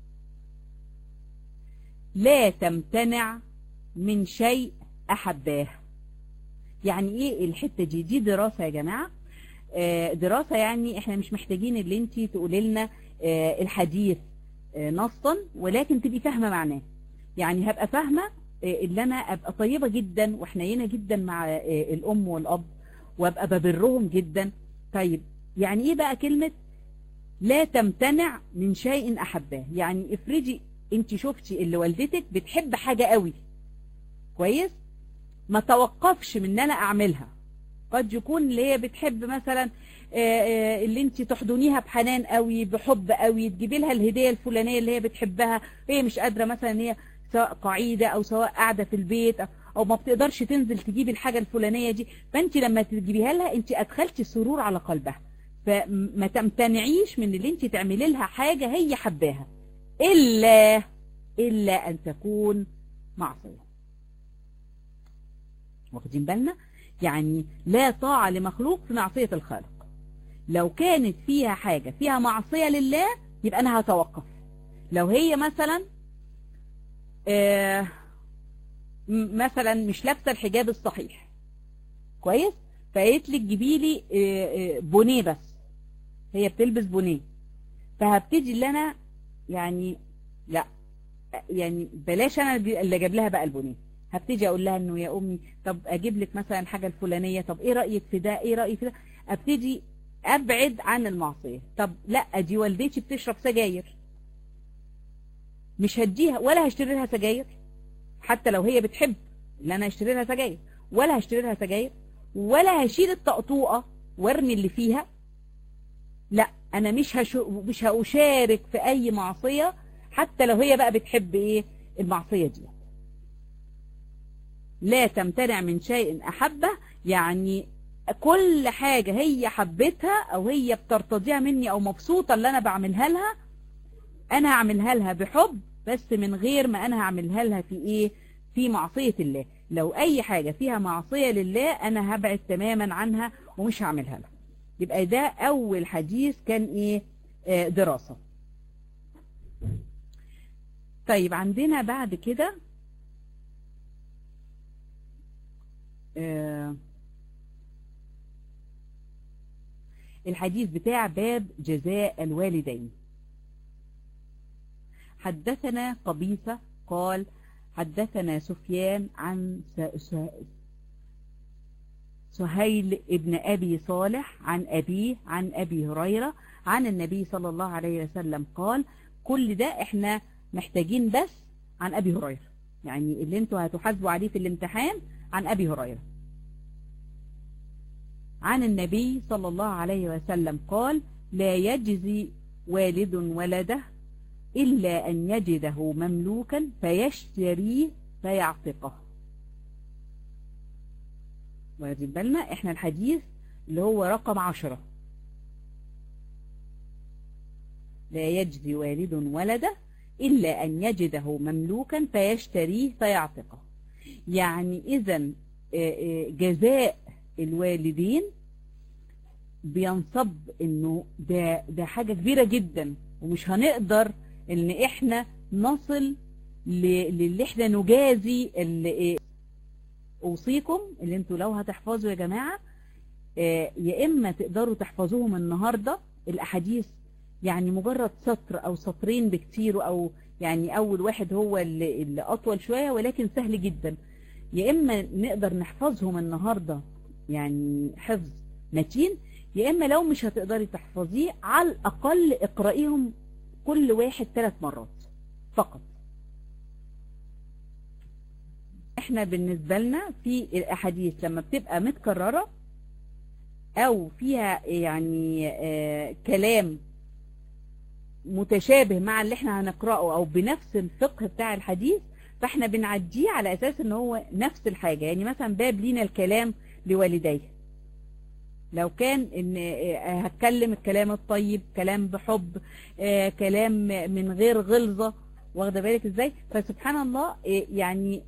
لا تمتنع من شيء أحباه يعني ايه الحتة دي دي دراسة يا جماعة آه دراسة يعني احنا مش محتاجين اللي انت تقولي لنا آه الحديث آه نصا ولكن تبقي فاهمة معناه يعني هبقى فاهمة اللي انا ابقى طيبة جدا وحنينة جدا مع الام والاب وابقى ببرهم جدا طيب يعني ايه بقى كلمة لا تمتنع من شيء احباه يعني افرضي انت شفتي اللي والدتك بتحب حاجة قوي كويس ما توقفش من ان انا اعملها قد يكون اللي هي بتحب مثلا اللي انت تحضنيها بحنان قوي بحب قوي تجيبي لها الهدية الفلانية اللي هي بتحبها هي مش قادرة مثلا ان هي سواء قاعدة او سواء قاعدة في البيت او ما بتقدرش تنزل تجيب الحاجة الفلانية دي فانت لما تجيبيها لها انت ادخلتي سرور على قلبها فما تمتنعيش من اللي انت تعملي لها حاجة هي حباها الا الا ان تكون معصية واخدين بالنا يعني لا طاعة لمخلوق في معصية الخالق لو كانت فيها حاجة فيها معصية لله يبقى انا هتوقف لو هي مثلا آه مثلا مش لابسه الحجاب الصحيح كويس فقالت لك جيبي لي آه بونيه بس هي بتلبس بونيه فهبتدي اللي انا يعني لا يعني بلاش انا اللي اجيب لها بقى البونيه هبتدي اقول لها انه يا امي طب اجيب لك مثلا الحاجه الفلانيه طب ايه رايك في ده ايه رايك في ده ابتدي ابعد عن المعصيه طب لا دي والدتي بتشرب سجاير مش هديها ولا هشتري لها سجاير حتى لو هي بتحب ان انا اشتري لها سجاير ولا هشتري لها سجاير ولا هشيل الطقطوقه وارمي اللي فيها لا انا مش هشو مش هشارك في اي معصيه حتى لو هي بقى بتحب ايه المعصيه دي لا تمتنع من شيء احبه يعني كل حاجه هي حبتها او هي بترتضيها مني او مبسوطه اللي انا بعملها لها انا هعملها لها بحب بس من غير ما انا هعملها لها في ايه في معصية الله لو اي حاجة فيها معصية لله انا هبعد تماما عنها ومش هعملها لها يبقى ده اول حديث كان ايه آه دراسة طيب عندنا بعد كده آه الحديث بتاع باب جزاء الوالدين حدثنا قبيصة قال حدثنا سفيان عن سهيل ابن أبي صالح عن أبيه عن أبي هريرة عن النبي صلى الله عليه وسلم قال كل ده احنا محتاجين بس عن أبي هريرة يعني اللي انتوا هتحاسبوا عليه في الامتحان عن أبي هريرة عن النبي صلى الله عليه وسلم قال لا يجزي والد ولده إلا أن يجده مملوكا فيشتريه فيعتقه واخدين بالنا احنا الحديث اللي هو رقم عشرة لا يجزي والد ولده إلا أن يجده مملوكا فيشتريه فيعتقه يعني إذا جزاء الوالدين بينصب انه ده ده حاجة كبيرة جدا ومش هنقدر ان احنا نصل للي احنا نجازي اللي اوصيكم اللي انتوا لو هتحفظوا يا جماعة يا اما تقدروا تحفظوهم النهاردة الاحاديث يعني مجرد سطر او سطرين بكتير او يعني اول واحد هو اللي, اللي اطول شوية ولكن سهل جدا يا اما نقدر نحفظهم النهاردة يعني حفظ متين يا اما لو مش هتقدري تحفظيه على الاقل اقرأيهم كل واحد ثلاث مرات فقط احنا بالنسبة لنا في الاحاديث لما بتبقى متكررة او فيها يعني آه كلام متشابه مع اللي احنا هنقرأه او بنفس الفقه بتاع الحديث فاحنا بنعديه على اساس ان هو نفس الحاجة يعني مثلا باب لينا الكلام لوالديه لو كان ان هتكلم الكلام الطيب كلام بحب آه كلام من غير غلظة واخده بالك ازاي فسبحان الله يعني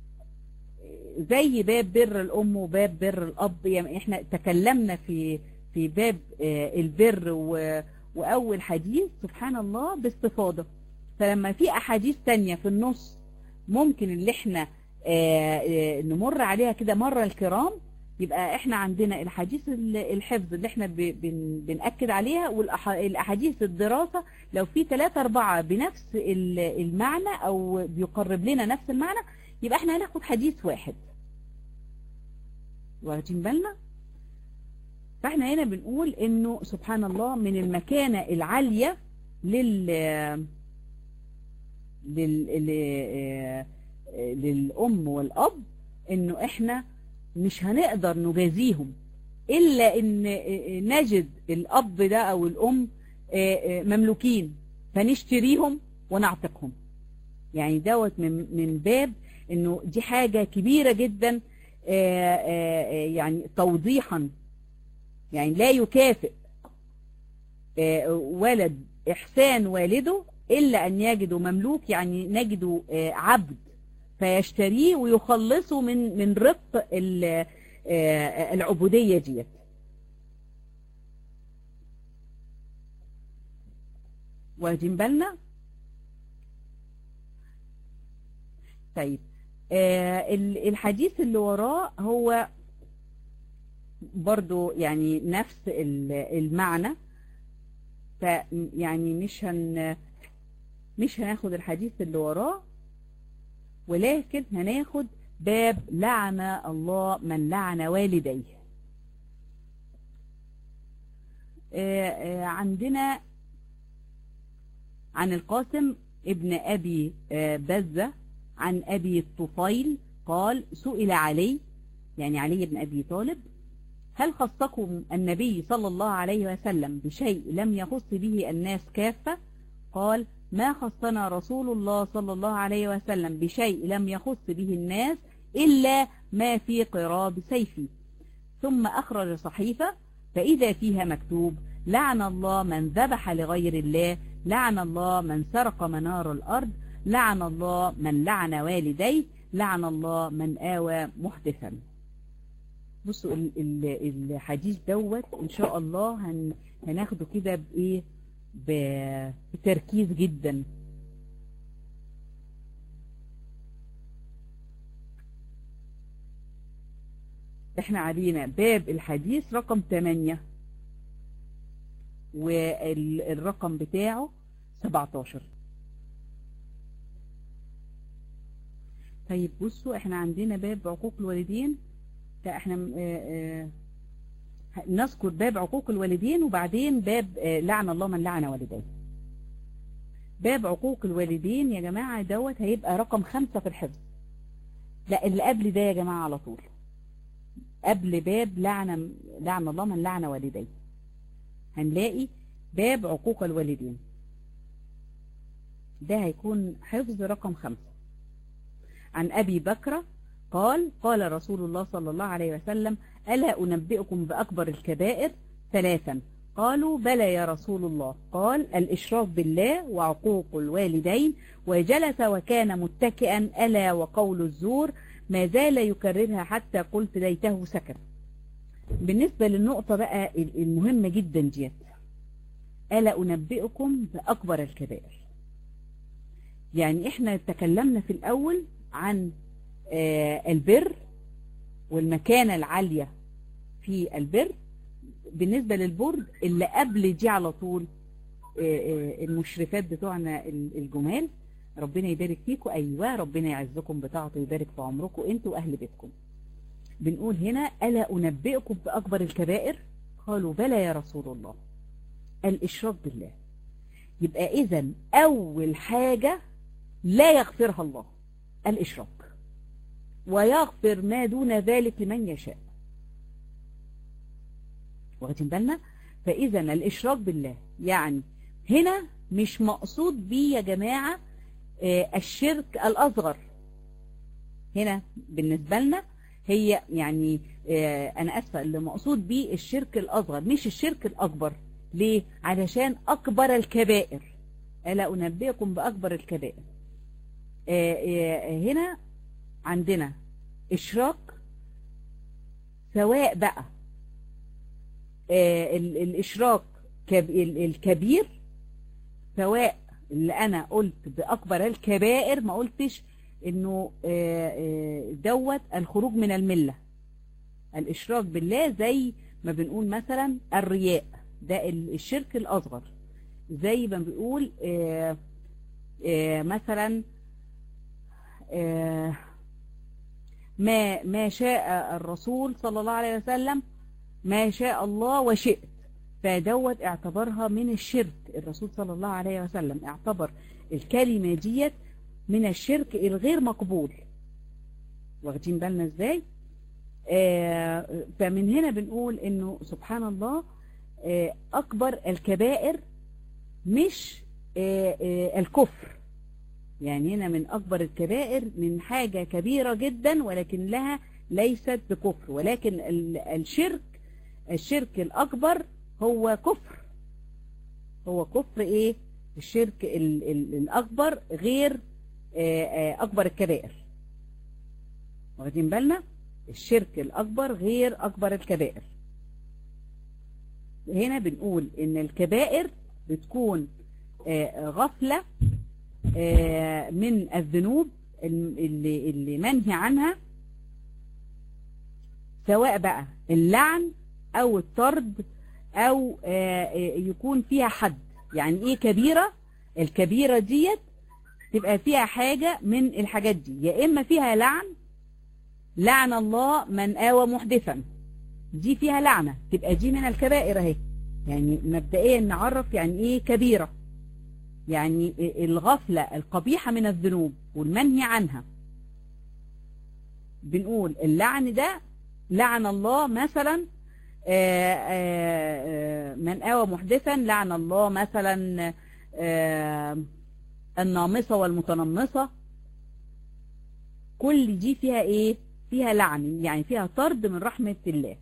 زي باب بر الام وباب بر الاب يعني احنا تكلمنا في في باب آه البر واول حديث سبحان الله باستفاضة فلما في احاديث تانية في النص ممكن اللي احنا آه نمر عليها كده مرة الكرام يبقى احنا عندنا الحديث الحفظ اللي احنا بن بنأكد عليها والاحاديث الدراسة لو في ثلاثة اربعة بنفس المعنى او بيقرب لنا نفس المعنى يبقى احنا هناخد حديث واحد واخدين بالنا فاحنا هنا بنقول انه سبحان الله من المكانة العالية لل لل للأم والأب انه احنا مش هنقدر نجازيهم إلا إن نجد الأب ده أو الأم مملوكين فنشتريهم ونعتقهم يعني دوت من من باب إنه دي حاجة كبيرة جدا يعني توضيحا يعني لا يكافئ ولد إحسان والده إلا أن يجده مملوك يعني نجده عبد فيشتريه ويخلصه من من رق العبودية ديت واخدين بالنا طيب الحديث اللي وراه هو برضو يعني نفس المعنى يعني مش هن مش هناخد الحديث اللي وراه ولكن هناخد باب لعن الله من لعن والديه عندنا عن القاسم ابن أبي بزة عن أبي الطفيل قال سئل علي يعني علي بن أبي طالب هل خصكم النبي صلى الله عليه وسلم بشيء لم يخص به الناس كافة قال ما خصنا رسول الله صلى الله عليه وسلم بشيء لم يخص به الناس إلا ما في قراب سيفي ثم أخرج صحيفة فإذا فيها مكتوب لعن الله من ذبح لغير الله لعن الله من سرق منار الأرض لعن الله من لعن والديه لعن الله من آوى محدثا بصوا الحديث دوت إن شاء الله هن هناخده كده بإيه بتركيز جدا احنا علينا باب الحديث رقم 8 والرقم بتاعه 17 طيب بصوا احنا عندنا باب عقوق الوالدين لا احنا اه اه نذكر باب عقوق الوالدين وبعدين باب اه لعن الله من لعن والديه باب عقوق الوالدين يا جماعة دوت هيبقى رقم خمسة في الحفظ لا اللي قبل ده يا جماعة على طول قبل باب لعن لعن الله من لعن والديه هنلاقي باب عقوق الوالدين ده هيكون حفظ رقم خمسة عن أبي بكرة قال قال رسول الله صلى الله عليه وسلم ألا أنبئكم بأكبر الكبائر ثلاثا قالوا بلى يا رسول الله قال الإشراك بالله وعقوق الوالدين وجلس وكان متكئا ألا وقول الزور ما زال يكررها حتى قلت ليته سكت بالنسبة للنقطة بقى المهمة جدا ديت ألا أنبئكم بأكبر الكبائر يعني احنا تكلمنا في الأول عن البر والمكانة العالية في البر بالنسبة للبرد اللي قبل دي على طول المشرفات بتوعنا الجمال ربنا يبارك فيكم أيوة ربنا يعزكم بطاعته ويبارك في عمركم انتوا وأهل بيتكم بنقول هنا ألا أنبئكم بأكبر الكبائر قالوا بلى يا رسول الله الإشراك بالله يبقى إذا أول حاجة لا يغفرها الله الإشراك ويغفر ما دون ذلك لمن يشاء واخدين بالنا فإذا الإشراك بالله يعني هنا مش مقصود بيه يا جماعة الشرك الأصغر هنا بالنسبة لنا هي يعني أنا أسفة اللي مقصود بيه الشرك الأصغر مش الشرك الأكبر ليه؟ علشان أكبر الكبائر ألا أنبئكم بأكبر الكبائر هنا عندنا إشراك سواء بقى الإشراك الكبير سواء اللي أنا قلت بأكبر الكبائر ما قلتش إنه دوت الخروج من الملة الإشراك بالله زي ما بنقول مثلا الرياء ده الشرك الأصغر زي ما بنقول مثلا ما ما شاء الرسول صلى الله عليه وسلم ما شاء الله وشئت فدوت اعتبرها من الشرك الرسول صلى الله عليه وسلم اعتبر الكلمة ديت من الشرك الغير مقبول واخدين بالنا ازاي آه فمن هنا بنقول انه سبحان الله آه اكبر الكبائر مش آه آه الكفر يعني هنا من اكبر الكبائر من حاجة كبيرة جدا ولكن لها ليست بكفر ولكن الشرك الشرك الأكبر هو كفر هو كفر إيه الشرك ال ال الأكبر غير أكبر الكبائر واخدين بالنا الشرك الأكبر غير أكبر الكبائر هنا بنقول إن الكبائر بتكون غفلة من الذنوب اللي, اللي منهي عنها سواء بقى اللعن او الطرد او يكون فيها حد يعني ايه كبيرة الكبيرة ديت تبقى فيها حاجة من الحاجات دي يا اما فيها لعن لعن الله من آوى محدثا دي فيها لعنة تبقى دي من الكبائر اهي يعني مبدئيا نعرف يعني ايه كبيرة يعني الغفلة القبيحة من الذنوب والمنهي عنها بنقول اللعن ده لعن الله مثلا آآ آآ من آوى محدثا لعن الله مثلا النامصة والمتنمصة كل دي فيها ايه فيها لعن يعني فيها طرد من رحمة الله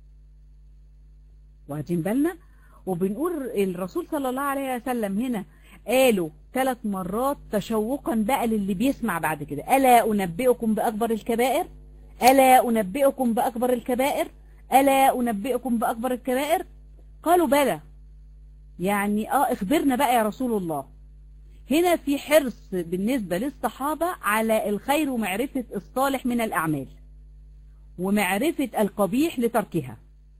واخدين بالنا وبنقول الرسول صلى الله عليه وسلم هنا قالوا ثلاث مرات تشوقا بقى للي بيسمع بعد كده ألا أنبئكم بأكبر الكبائر ألا أنبئكم بأكبر الكبائر ألا أنبئكم بأكبر الكبائر قالوا بلى يعني آه اخبرنا بقى يا رسول الله هنا في حرص بالنسبة للصحابة على الخير ومعرفة الصالح من الأعمال ومعرفة القبيح لتركها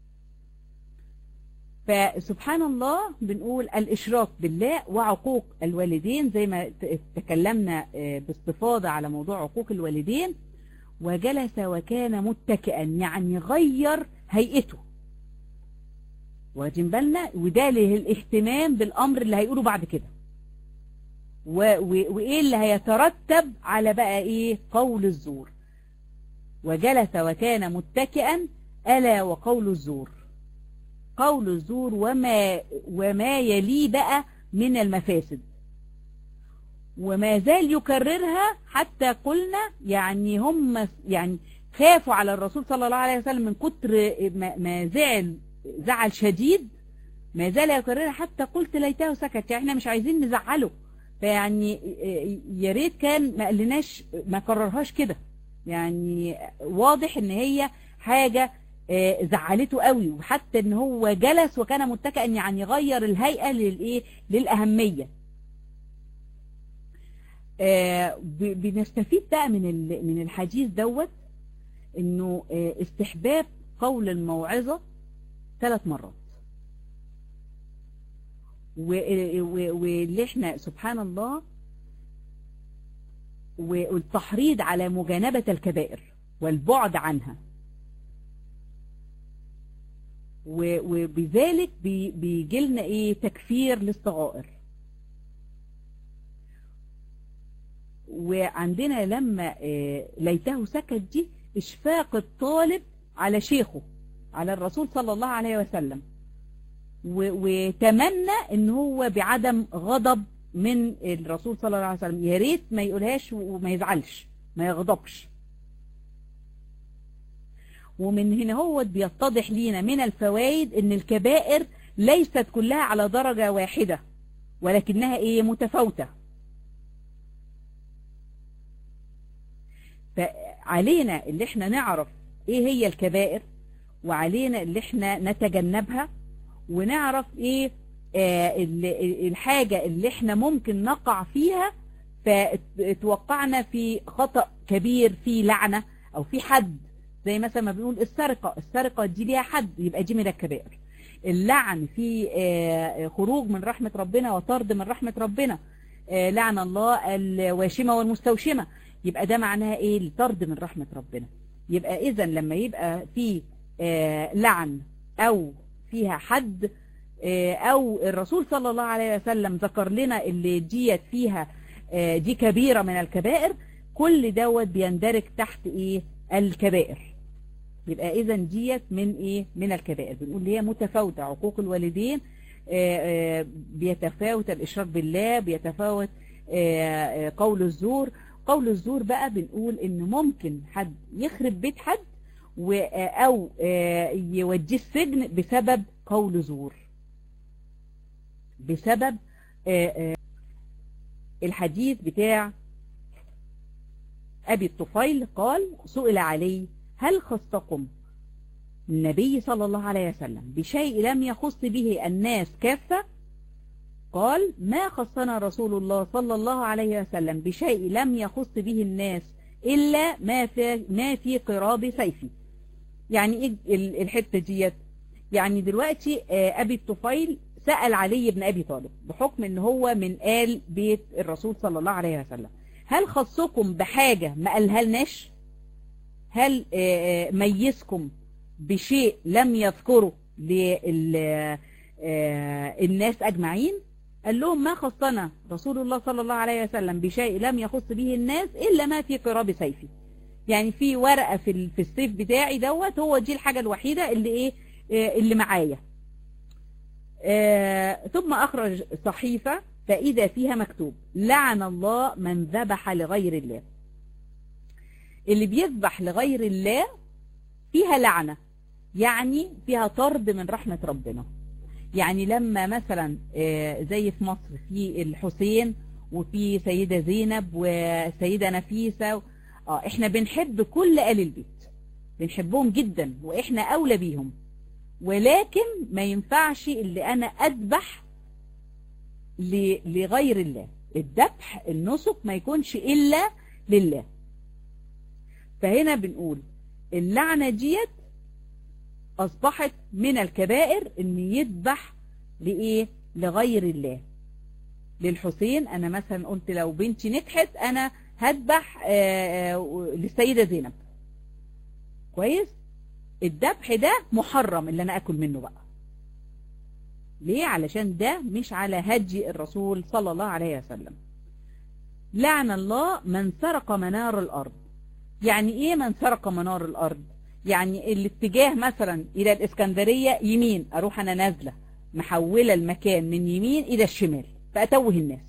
فسبحان الله بنقول الإشراك بالله وعقوق الوالدين زي ما تكلمنا باستفاضة على موضوع عقوق الوالدين وجلس وكان متكئا يعني غير هيئته واخدين بالنا وده للاهتمام بالأمر اللي هيقوله بعد كده وإيه اللي هيترتب على بقى إيه قول الزور وجلس وكان متكئا ألا وقول الزور قول الزور وما, وما يلي بقى من المفاسد وما زال يكررها حتى قلنا يعني هم يعني خافوا على الرسول صلى الله عليه وسلم من كتر ما زعل زعل شديد ما زال يكررها حتى قلت ليته سكت يعني احنا مش عايزين نزعله فيعني يا ريت كان ما قالناش ما كررهاش كده يعني واضح ان هي حاجة آه، زعلته قوي وحتى ان هو جلس وكان متكئا يعني غير الهيئة للايه للاهمية آه، ب- بنستفيد بقى من ال- من الحديث دوت انه آه، استحباب قول الموعظة ثلاث مرات و- و- واللي احنا سبحان الله والتحريض على مجانبة الكبائر والبعد عنها و- وبذلك بي- بيجي لنا ايه تكفير للصغائر وعندنا لما آه، ليته سكت دي اشفاق الطالب على شيخه على الرسول صلى الله عليه وسلم و- وتمنى ان هو بعدم غضب من الرسول صلى الله عليه وسلم يا ريت ما يقولهاش وما يزعلش ما يغضبش ومن هنا هو بيتضح لينا من الفوائد ان الكبائر ليست كلها على درجة واحدة ولكنها ايه متفاوتة فعلينا اللي احنا نعرف ايه هي الكبائر وعلينا اللي احنا نتجنبها ونعرف ايه آه ال- ال- الحاجة اللي احنا ممكن نقع فيها فتوقعنا في خطأ كبير في لعنة او في حد زي مثلا ما بنقول السرقة السرقة دي ليها حد يبقى دي من الكبائر اللعن في آه، خروج من رحمة ربنا وطرد من رحمة ربنا آه، لعن الله الواشمة والمستوشمة يبقى ده معناها ايه الطرد من رحمة ربنا يبقى اذا لما يبقى في آه، لعن او فيها حد آه، او الرسول صلى الله عليه وسلم ذكر لنا اللي ديت فيها آه، دي كبيرة من الكبائر كل دوت بيندرج تحت ايه الكبائر يبقى اذا ديت من ايه من الكبائر بنقول هي متفاوتة عقوق الوالدين آه، آه، بيتفاوت الاشراك بالله بيتفاوت آه، آه، قول الزور قول الزور بقى بنقول ان ممكن حد يخرب بيت حد و- آه، او آه، يوديه السجن بسبب قول زور بسبب آه، آه، الحديث بتاع أبي الطفيل قال سئل علي هل خصكم النبي صلى الله عليه وسلم بشيء لم يخص به الناس كافة قال ما خصنا رسول الله صلى الله عليه وسلم بشيء لم يخص به الناس إلا ما في, ما في قراب سيفي يعني إيه ال- الحتة ديت يعني دلوقتي آه، أبي الطفيل سأل علي بن أبي طالب بحكم ان هو من آل بيت الرسول صلى الله عليه وسلم هل خصكم بحاجة ما قالها لناش هل آه، آه، ميزكم بشيء لم يذكره للناس أجمعين قال لهم ما خصنا رسول الله صلى الله عليه وسلم بشيء لم يخص به الناس إلا ما في قراب سيفي يعني في ورقة في ال- في السيف بتاعي دوت هو دي الحاجة الوحيدة اللي ايه آه، اللي معايا آه، ثم أخرج صحيفة فإذا فيها مكتوب لعن الله من ذبح لغير الله اللي بيذبح لغير الله فيها لعنة يعني فيها طرد من رحمة ربنا يعني لما مثلا آه، زي في مصر في الحسين وفي سيدة زينب وسيدة نفيسة اه احنا بنحب كل آل البيت بنحبهم جدا واحنا أولى بيهم ولكن ما ينفعش اللي أنا أذبح ل- لغير الله الذبح النسك ما يكونش إلا لله فهنا بنقول اللعنة ديت أصبحت من الكبائر إن يذبح لإيه لغير الله للحسين أنا مثلا قلت لو بنتي نجحت أنا هذبح آه، آه، للسيدة زينب كويس الذبح ده محرم اللي أنا أكل منه بقى ليه علشان ده مش على هدي الرسول صلى الله عليه وسلم لعن الله من سرق منار الأرض يعني ايه من سرق منار الأرض يعني الاتجاه مثلا إلى الإسكندرية يمين أروح أنا نازلة محولة المكان من يمين إلى الشمال فأتوه الناس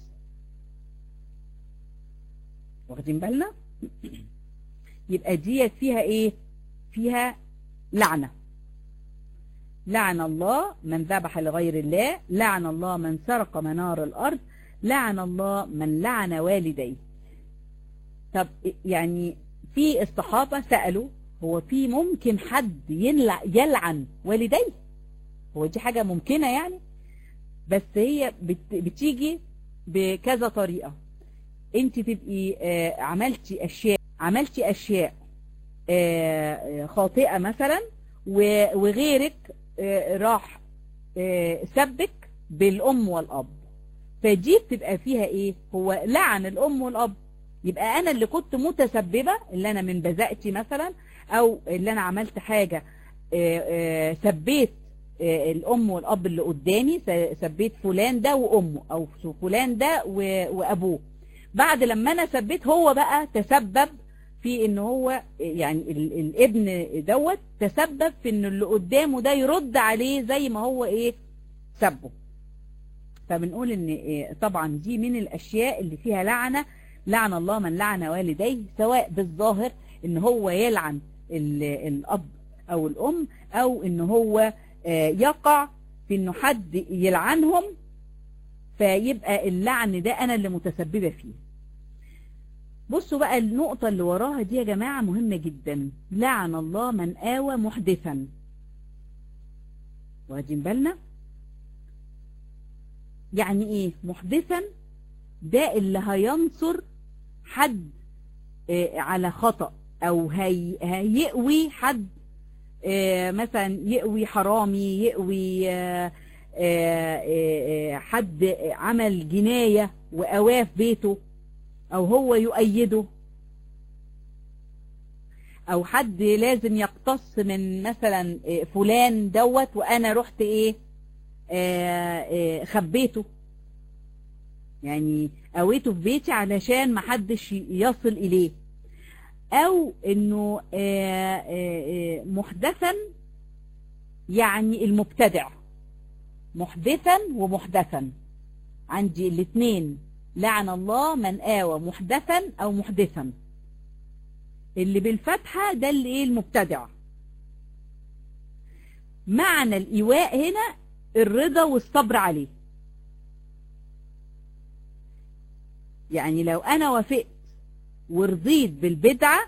واخدين بالنا يبقى ديت فيها ايه فيها لعنة لعن الله من ذبح لغير الله لعن الله من سرق منار الأرض لعن الله من لعن والديه طب يعني في الصحابة سألوا هو في ممكن حد ينلع يلعن والديه هو دي حاجة ممكنة يعني بس هي بت بتيجي بكذا طريقة انت تبقي آه عملتي اشياء عملتي اشياء آه خاطئة مثلا وغيرك آه راح سبك بالام والاب فدي بتبقى فيها ايه هو لعن الام والاب يبقى انا اللي كنت متسببة اللي انا من بذأتي مثلا او اللي انا عملت حاجة سبيت الام والاب اللي قدامي سبيت فلان ده وامه او فلان ده وابوه بعد لما انا سبيت هو بقى تسبب في ان هو يعني الابن دوت تسبب في ان اللي قدامه ده يرد عليه زي ما هو ايه سبه فبنقول ان طبعا دي من الاشياء اللي فيها لعنة لعن الله من لعن والديه سواء بالظاهر ان هو يلعن الاب او الام او ان هو يقع في انه حد يلعنهم فيبقى اللعن ده انا اللي متسببة فيه بصوا بقى النقطة اللي وراها دي يا جماعة مهمة جدا لعن الله من آوى محدثا واخدين بالنا يعني ايه محدثا ده اللي هينصر حد على خطأ او هي هيقوي حد مثلا يقوي حرامي يقوي حد عمل جناية وقواه في بيته او هو يؤيده او حد لازم يقتص من مثلا فلان دوت وانا رحت ايه خبيته يعني قويته في بيتي علشان محدش يصل اليه او انه محدثا يعني المبتدع محدثا ومحدثا عندي الاثنين لعن الله من آوى محدثا او محدثا اللي بالفتحة ده اللي ايه المبتدع معنى الايواء هنا الرضا والصبر عليه يعني لو انا وافقت ورضيت بالبدعة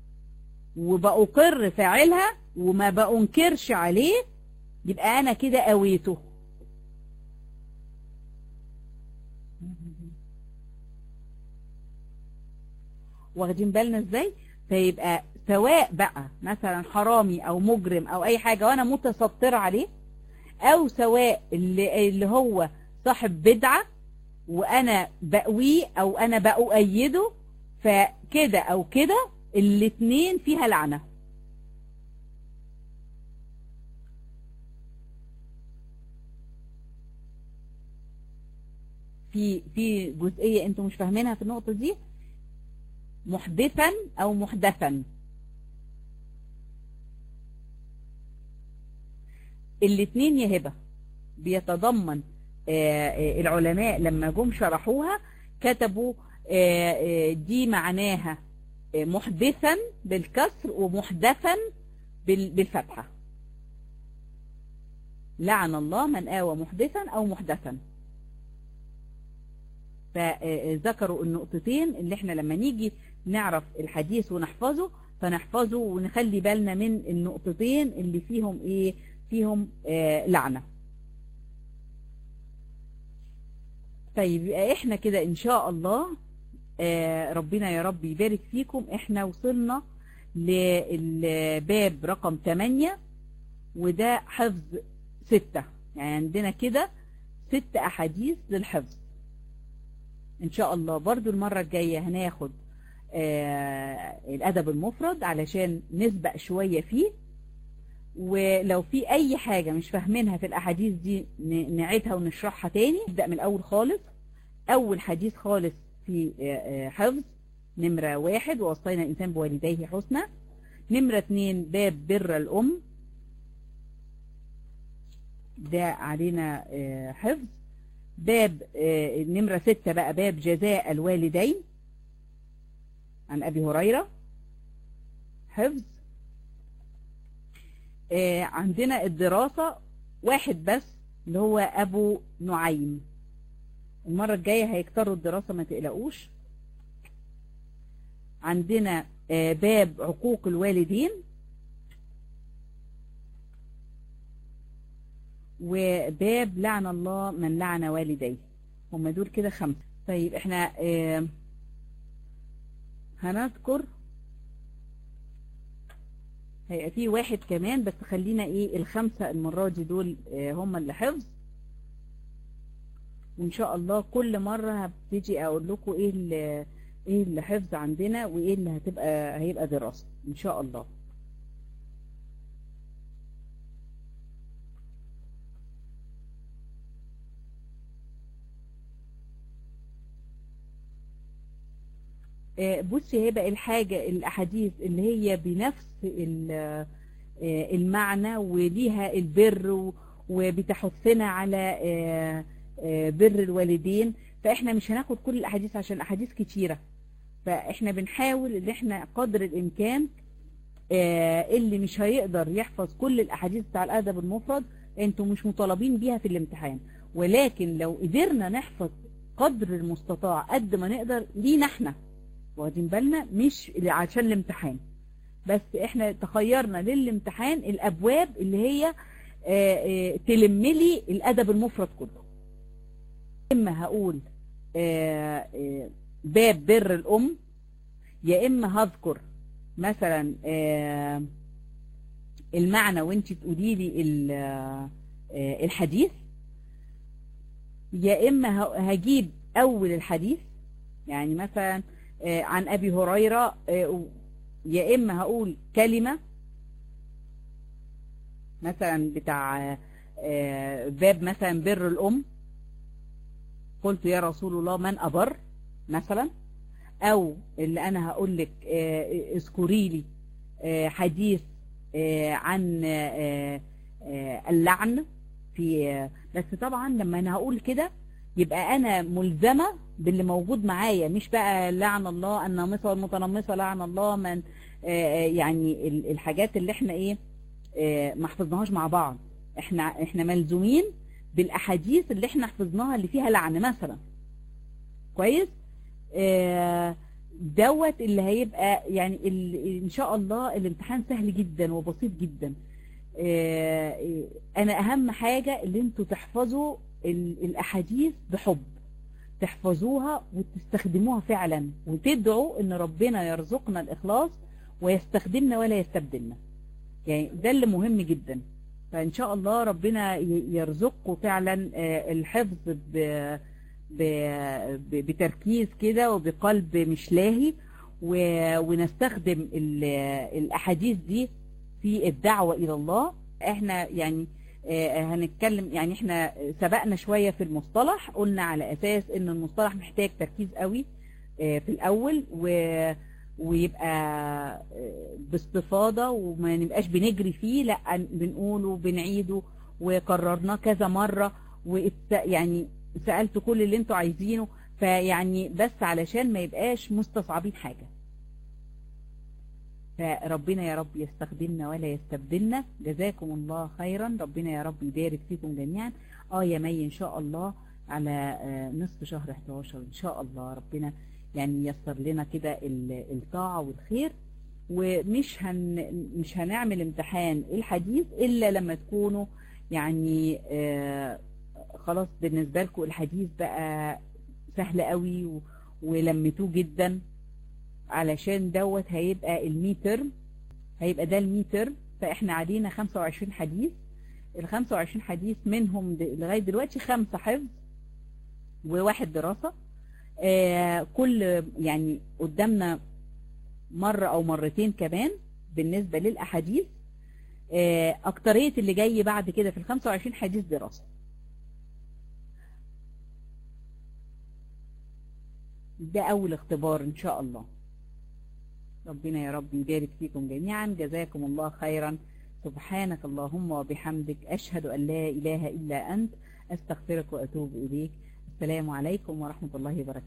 وبأقر فاعلها وما بأنكرش عليه يبقى أنا كده قويته واخدين بالنا ازاي فيبقى سواء بقى مثلا حرامي او مجرم او اي حاجة وانا متستر عليه او سواء اللي, اللي هو صاحب بدعة وانا بقويه او انا بأؤيده فكده او كده الاتنين فيها لعنة في في جزئية انتوا مش فاهمينها في النقطة دي محدثا او محدثا الاتنين يا هبة بيتضمن العلماء لما جم شرحوها كتبوا دي معناها محدثا بالكسر ومحدثا بالفتحة لعن الله من آوى محدثا أو محدثا فذكروا النقطتين اللي احنا لما نيجي نعرف الحديث ونحفظه فنحفظه ونخلي بالنا من النقطتين اللي فيهم ايه فيهم آه لعنة طيب يبقى احنا كده ان شاء الله آه ربنا يا رب يبارك فيكم احنا وصلنا للباب رقم 8 وده حفظ ستة يعني عندنا كده ست احاديث للحفظ ان شاء الله برضو المرة الجاية هناخد آه الادب المفرد علشان نسبق شوية فيه ولو في اي حاجة مش فاهمينها في الاحاديث دي نعيدها ونشرحها تاني نبدأ من الاول خالص اول حديث خالص في حفظ نمرة واحد ووصينا الإنسان بوالديه حسنى نمرة اتنين باب بر الأم ده علينا حفظ باب نمرة ستة بقى باب جزاء الوالدين عن أبي هريرة حفظ عندنا الدراسة واحد بس اللي هو ابو نعيم المرة الجاية هيكتروا الدراسة ما تقلقوش عندنا آه، باب عقوق الوالدين وباب لعن الله من لعن والديه هم دول كده خمسة طيب احنا آه، هنذكر هيبقى فيه واحد كمان بس خلينا ايه الخمسة المرة دي دول آه، هم اللي حفظ وان شاء الله كل مرة هبتدي اقول لكم ايه اللي ايه اللي حفظ عندنا وايه اللي هتبقى هيبقى دراسة ان شاء الله آه، بصي هيبقى الحاجة الأحاديث اللي هي بنفس ال- آه، المعنى وليها البر و- وبتحثنا على آه، آه، بر الوالدين فإحنا مش هناخد كل الأحاديث عشان أحاديث كتيرة فإحنا بنحاول إن إحنا قدر الإمكان آه، اللي مش هيقدر يحفظ كل الأحاديث بتاع الأدب المفرد انتوا مش مطالبين بيها في الامتحان ولكن لو قدرنا نحفظ قدر المستطاع قد ما نقدر لينا احنا واخدين بالنا مش عشان الامتحان بس احنا تخيرنا للامتحان الابواب اللي هي آه، آه، تلملي الادب المفرد كله اما هقول آه، آه، باب بر الام يا اما هذكر مثلا آه، المعنى وانت تقولي لي ال- آه، آه، الحديث يا اما ه- هجيب اول الحديث يعني مثلا آه، عن ابي هريره آه، يا اما هقول كلمه مثلا بتاع آه، باب مثلا بر الام قلت يا رسول الله من ابر مثلا او اللي انا هقول لك آه، اذكري لي آه، حديث آه، عن آه، آه، اللعن في آه، بس طبعا لما انا هقول كده يبقى انا ملزمه باللي موجود معايا مش بقى لعن الله النامصه والمتنمصه لعن الله من آه، آه، يعني ال- الحاجات اللي احنا ايه آه، ما حفظناهاش مع بعض احنا احنا ملزومين بالاحاديث اللي احنا حفظناها اللي فيها لعن مثلا كويس آه، دوت اللي هيبقى يعني ال- ان شاء الله الامتحان سهل جدا وبسيط جدا آه، آه، انا اهم حاجة اللي انتوا تحفظوا ال- الاحاديث بحب تحفظوها وتستخدموها فعلا وتدعوا ان ربنا يرزقنا الاخلاص ويستخدمنا ولا يستبدلنا يعني ده اللي مهم جدا فان شاء الله ربنا ي- يرزقكم فعلا آه، الحفظ ب- ب- ب- بتركيز كده وبقلب مش لاهي و- ونستخدم ال- الاحاديث دي في الدعوة الى الله احنا يعني آه، هنتكلم يعني احنا سبقنا شوية في المصطلح قلنا على اساس ان المصطلح محتاج تركيز قوي آه، في الاول و ويبقى آه، باستفاضة وما نبقاش بنجري فيه لا بنقوله بنعيده وكررناه كذا مرة وإت- يعني سألت كل اللي انتوا عايزينه فيعني بس علشان ما يبقاش مستصعبين حاجة فربنا يا رب يستخدمنا ولا يستبدلنا جزاكم الله خيرا ربنا يا رب يبارك فيكم جميعا اه يا مي ان شاء الله على آه، نصف شهر 11 ان شاء الله ربنا يعني ييسر لنا كده ال- الطاعة والخير ومش هن مش هنعمل امتحان الحديث الا لما تكونوا يعني آه خلاص بالنسبة لكم الحديث بقى سهل قوي و- ولمتوه جدا علشان دوت هيبقى المي ترم هيبقى ده المي ترم فاحنا علينا 25 حديث ال 25 حديث منهم د- لغاية دلوقتي خمسة حفظ وواحد دراسة آه كل يعني قدامنا مرة او مرتين كمان بالنسبة للأحاديث آه أكترية اللي جاي بعد كده في ال 25 حديث دراسة ده أول اختبار إن شاء الله ربنا يا رب يبارك فيكم جميعا جزاكم الله خيرا سبحانك اللهم وبحمدك أشهد أن لا إله إلا أنت أستغفرك وأتوب إليك السلام عليكم ورحمة الله وبركاته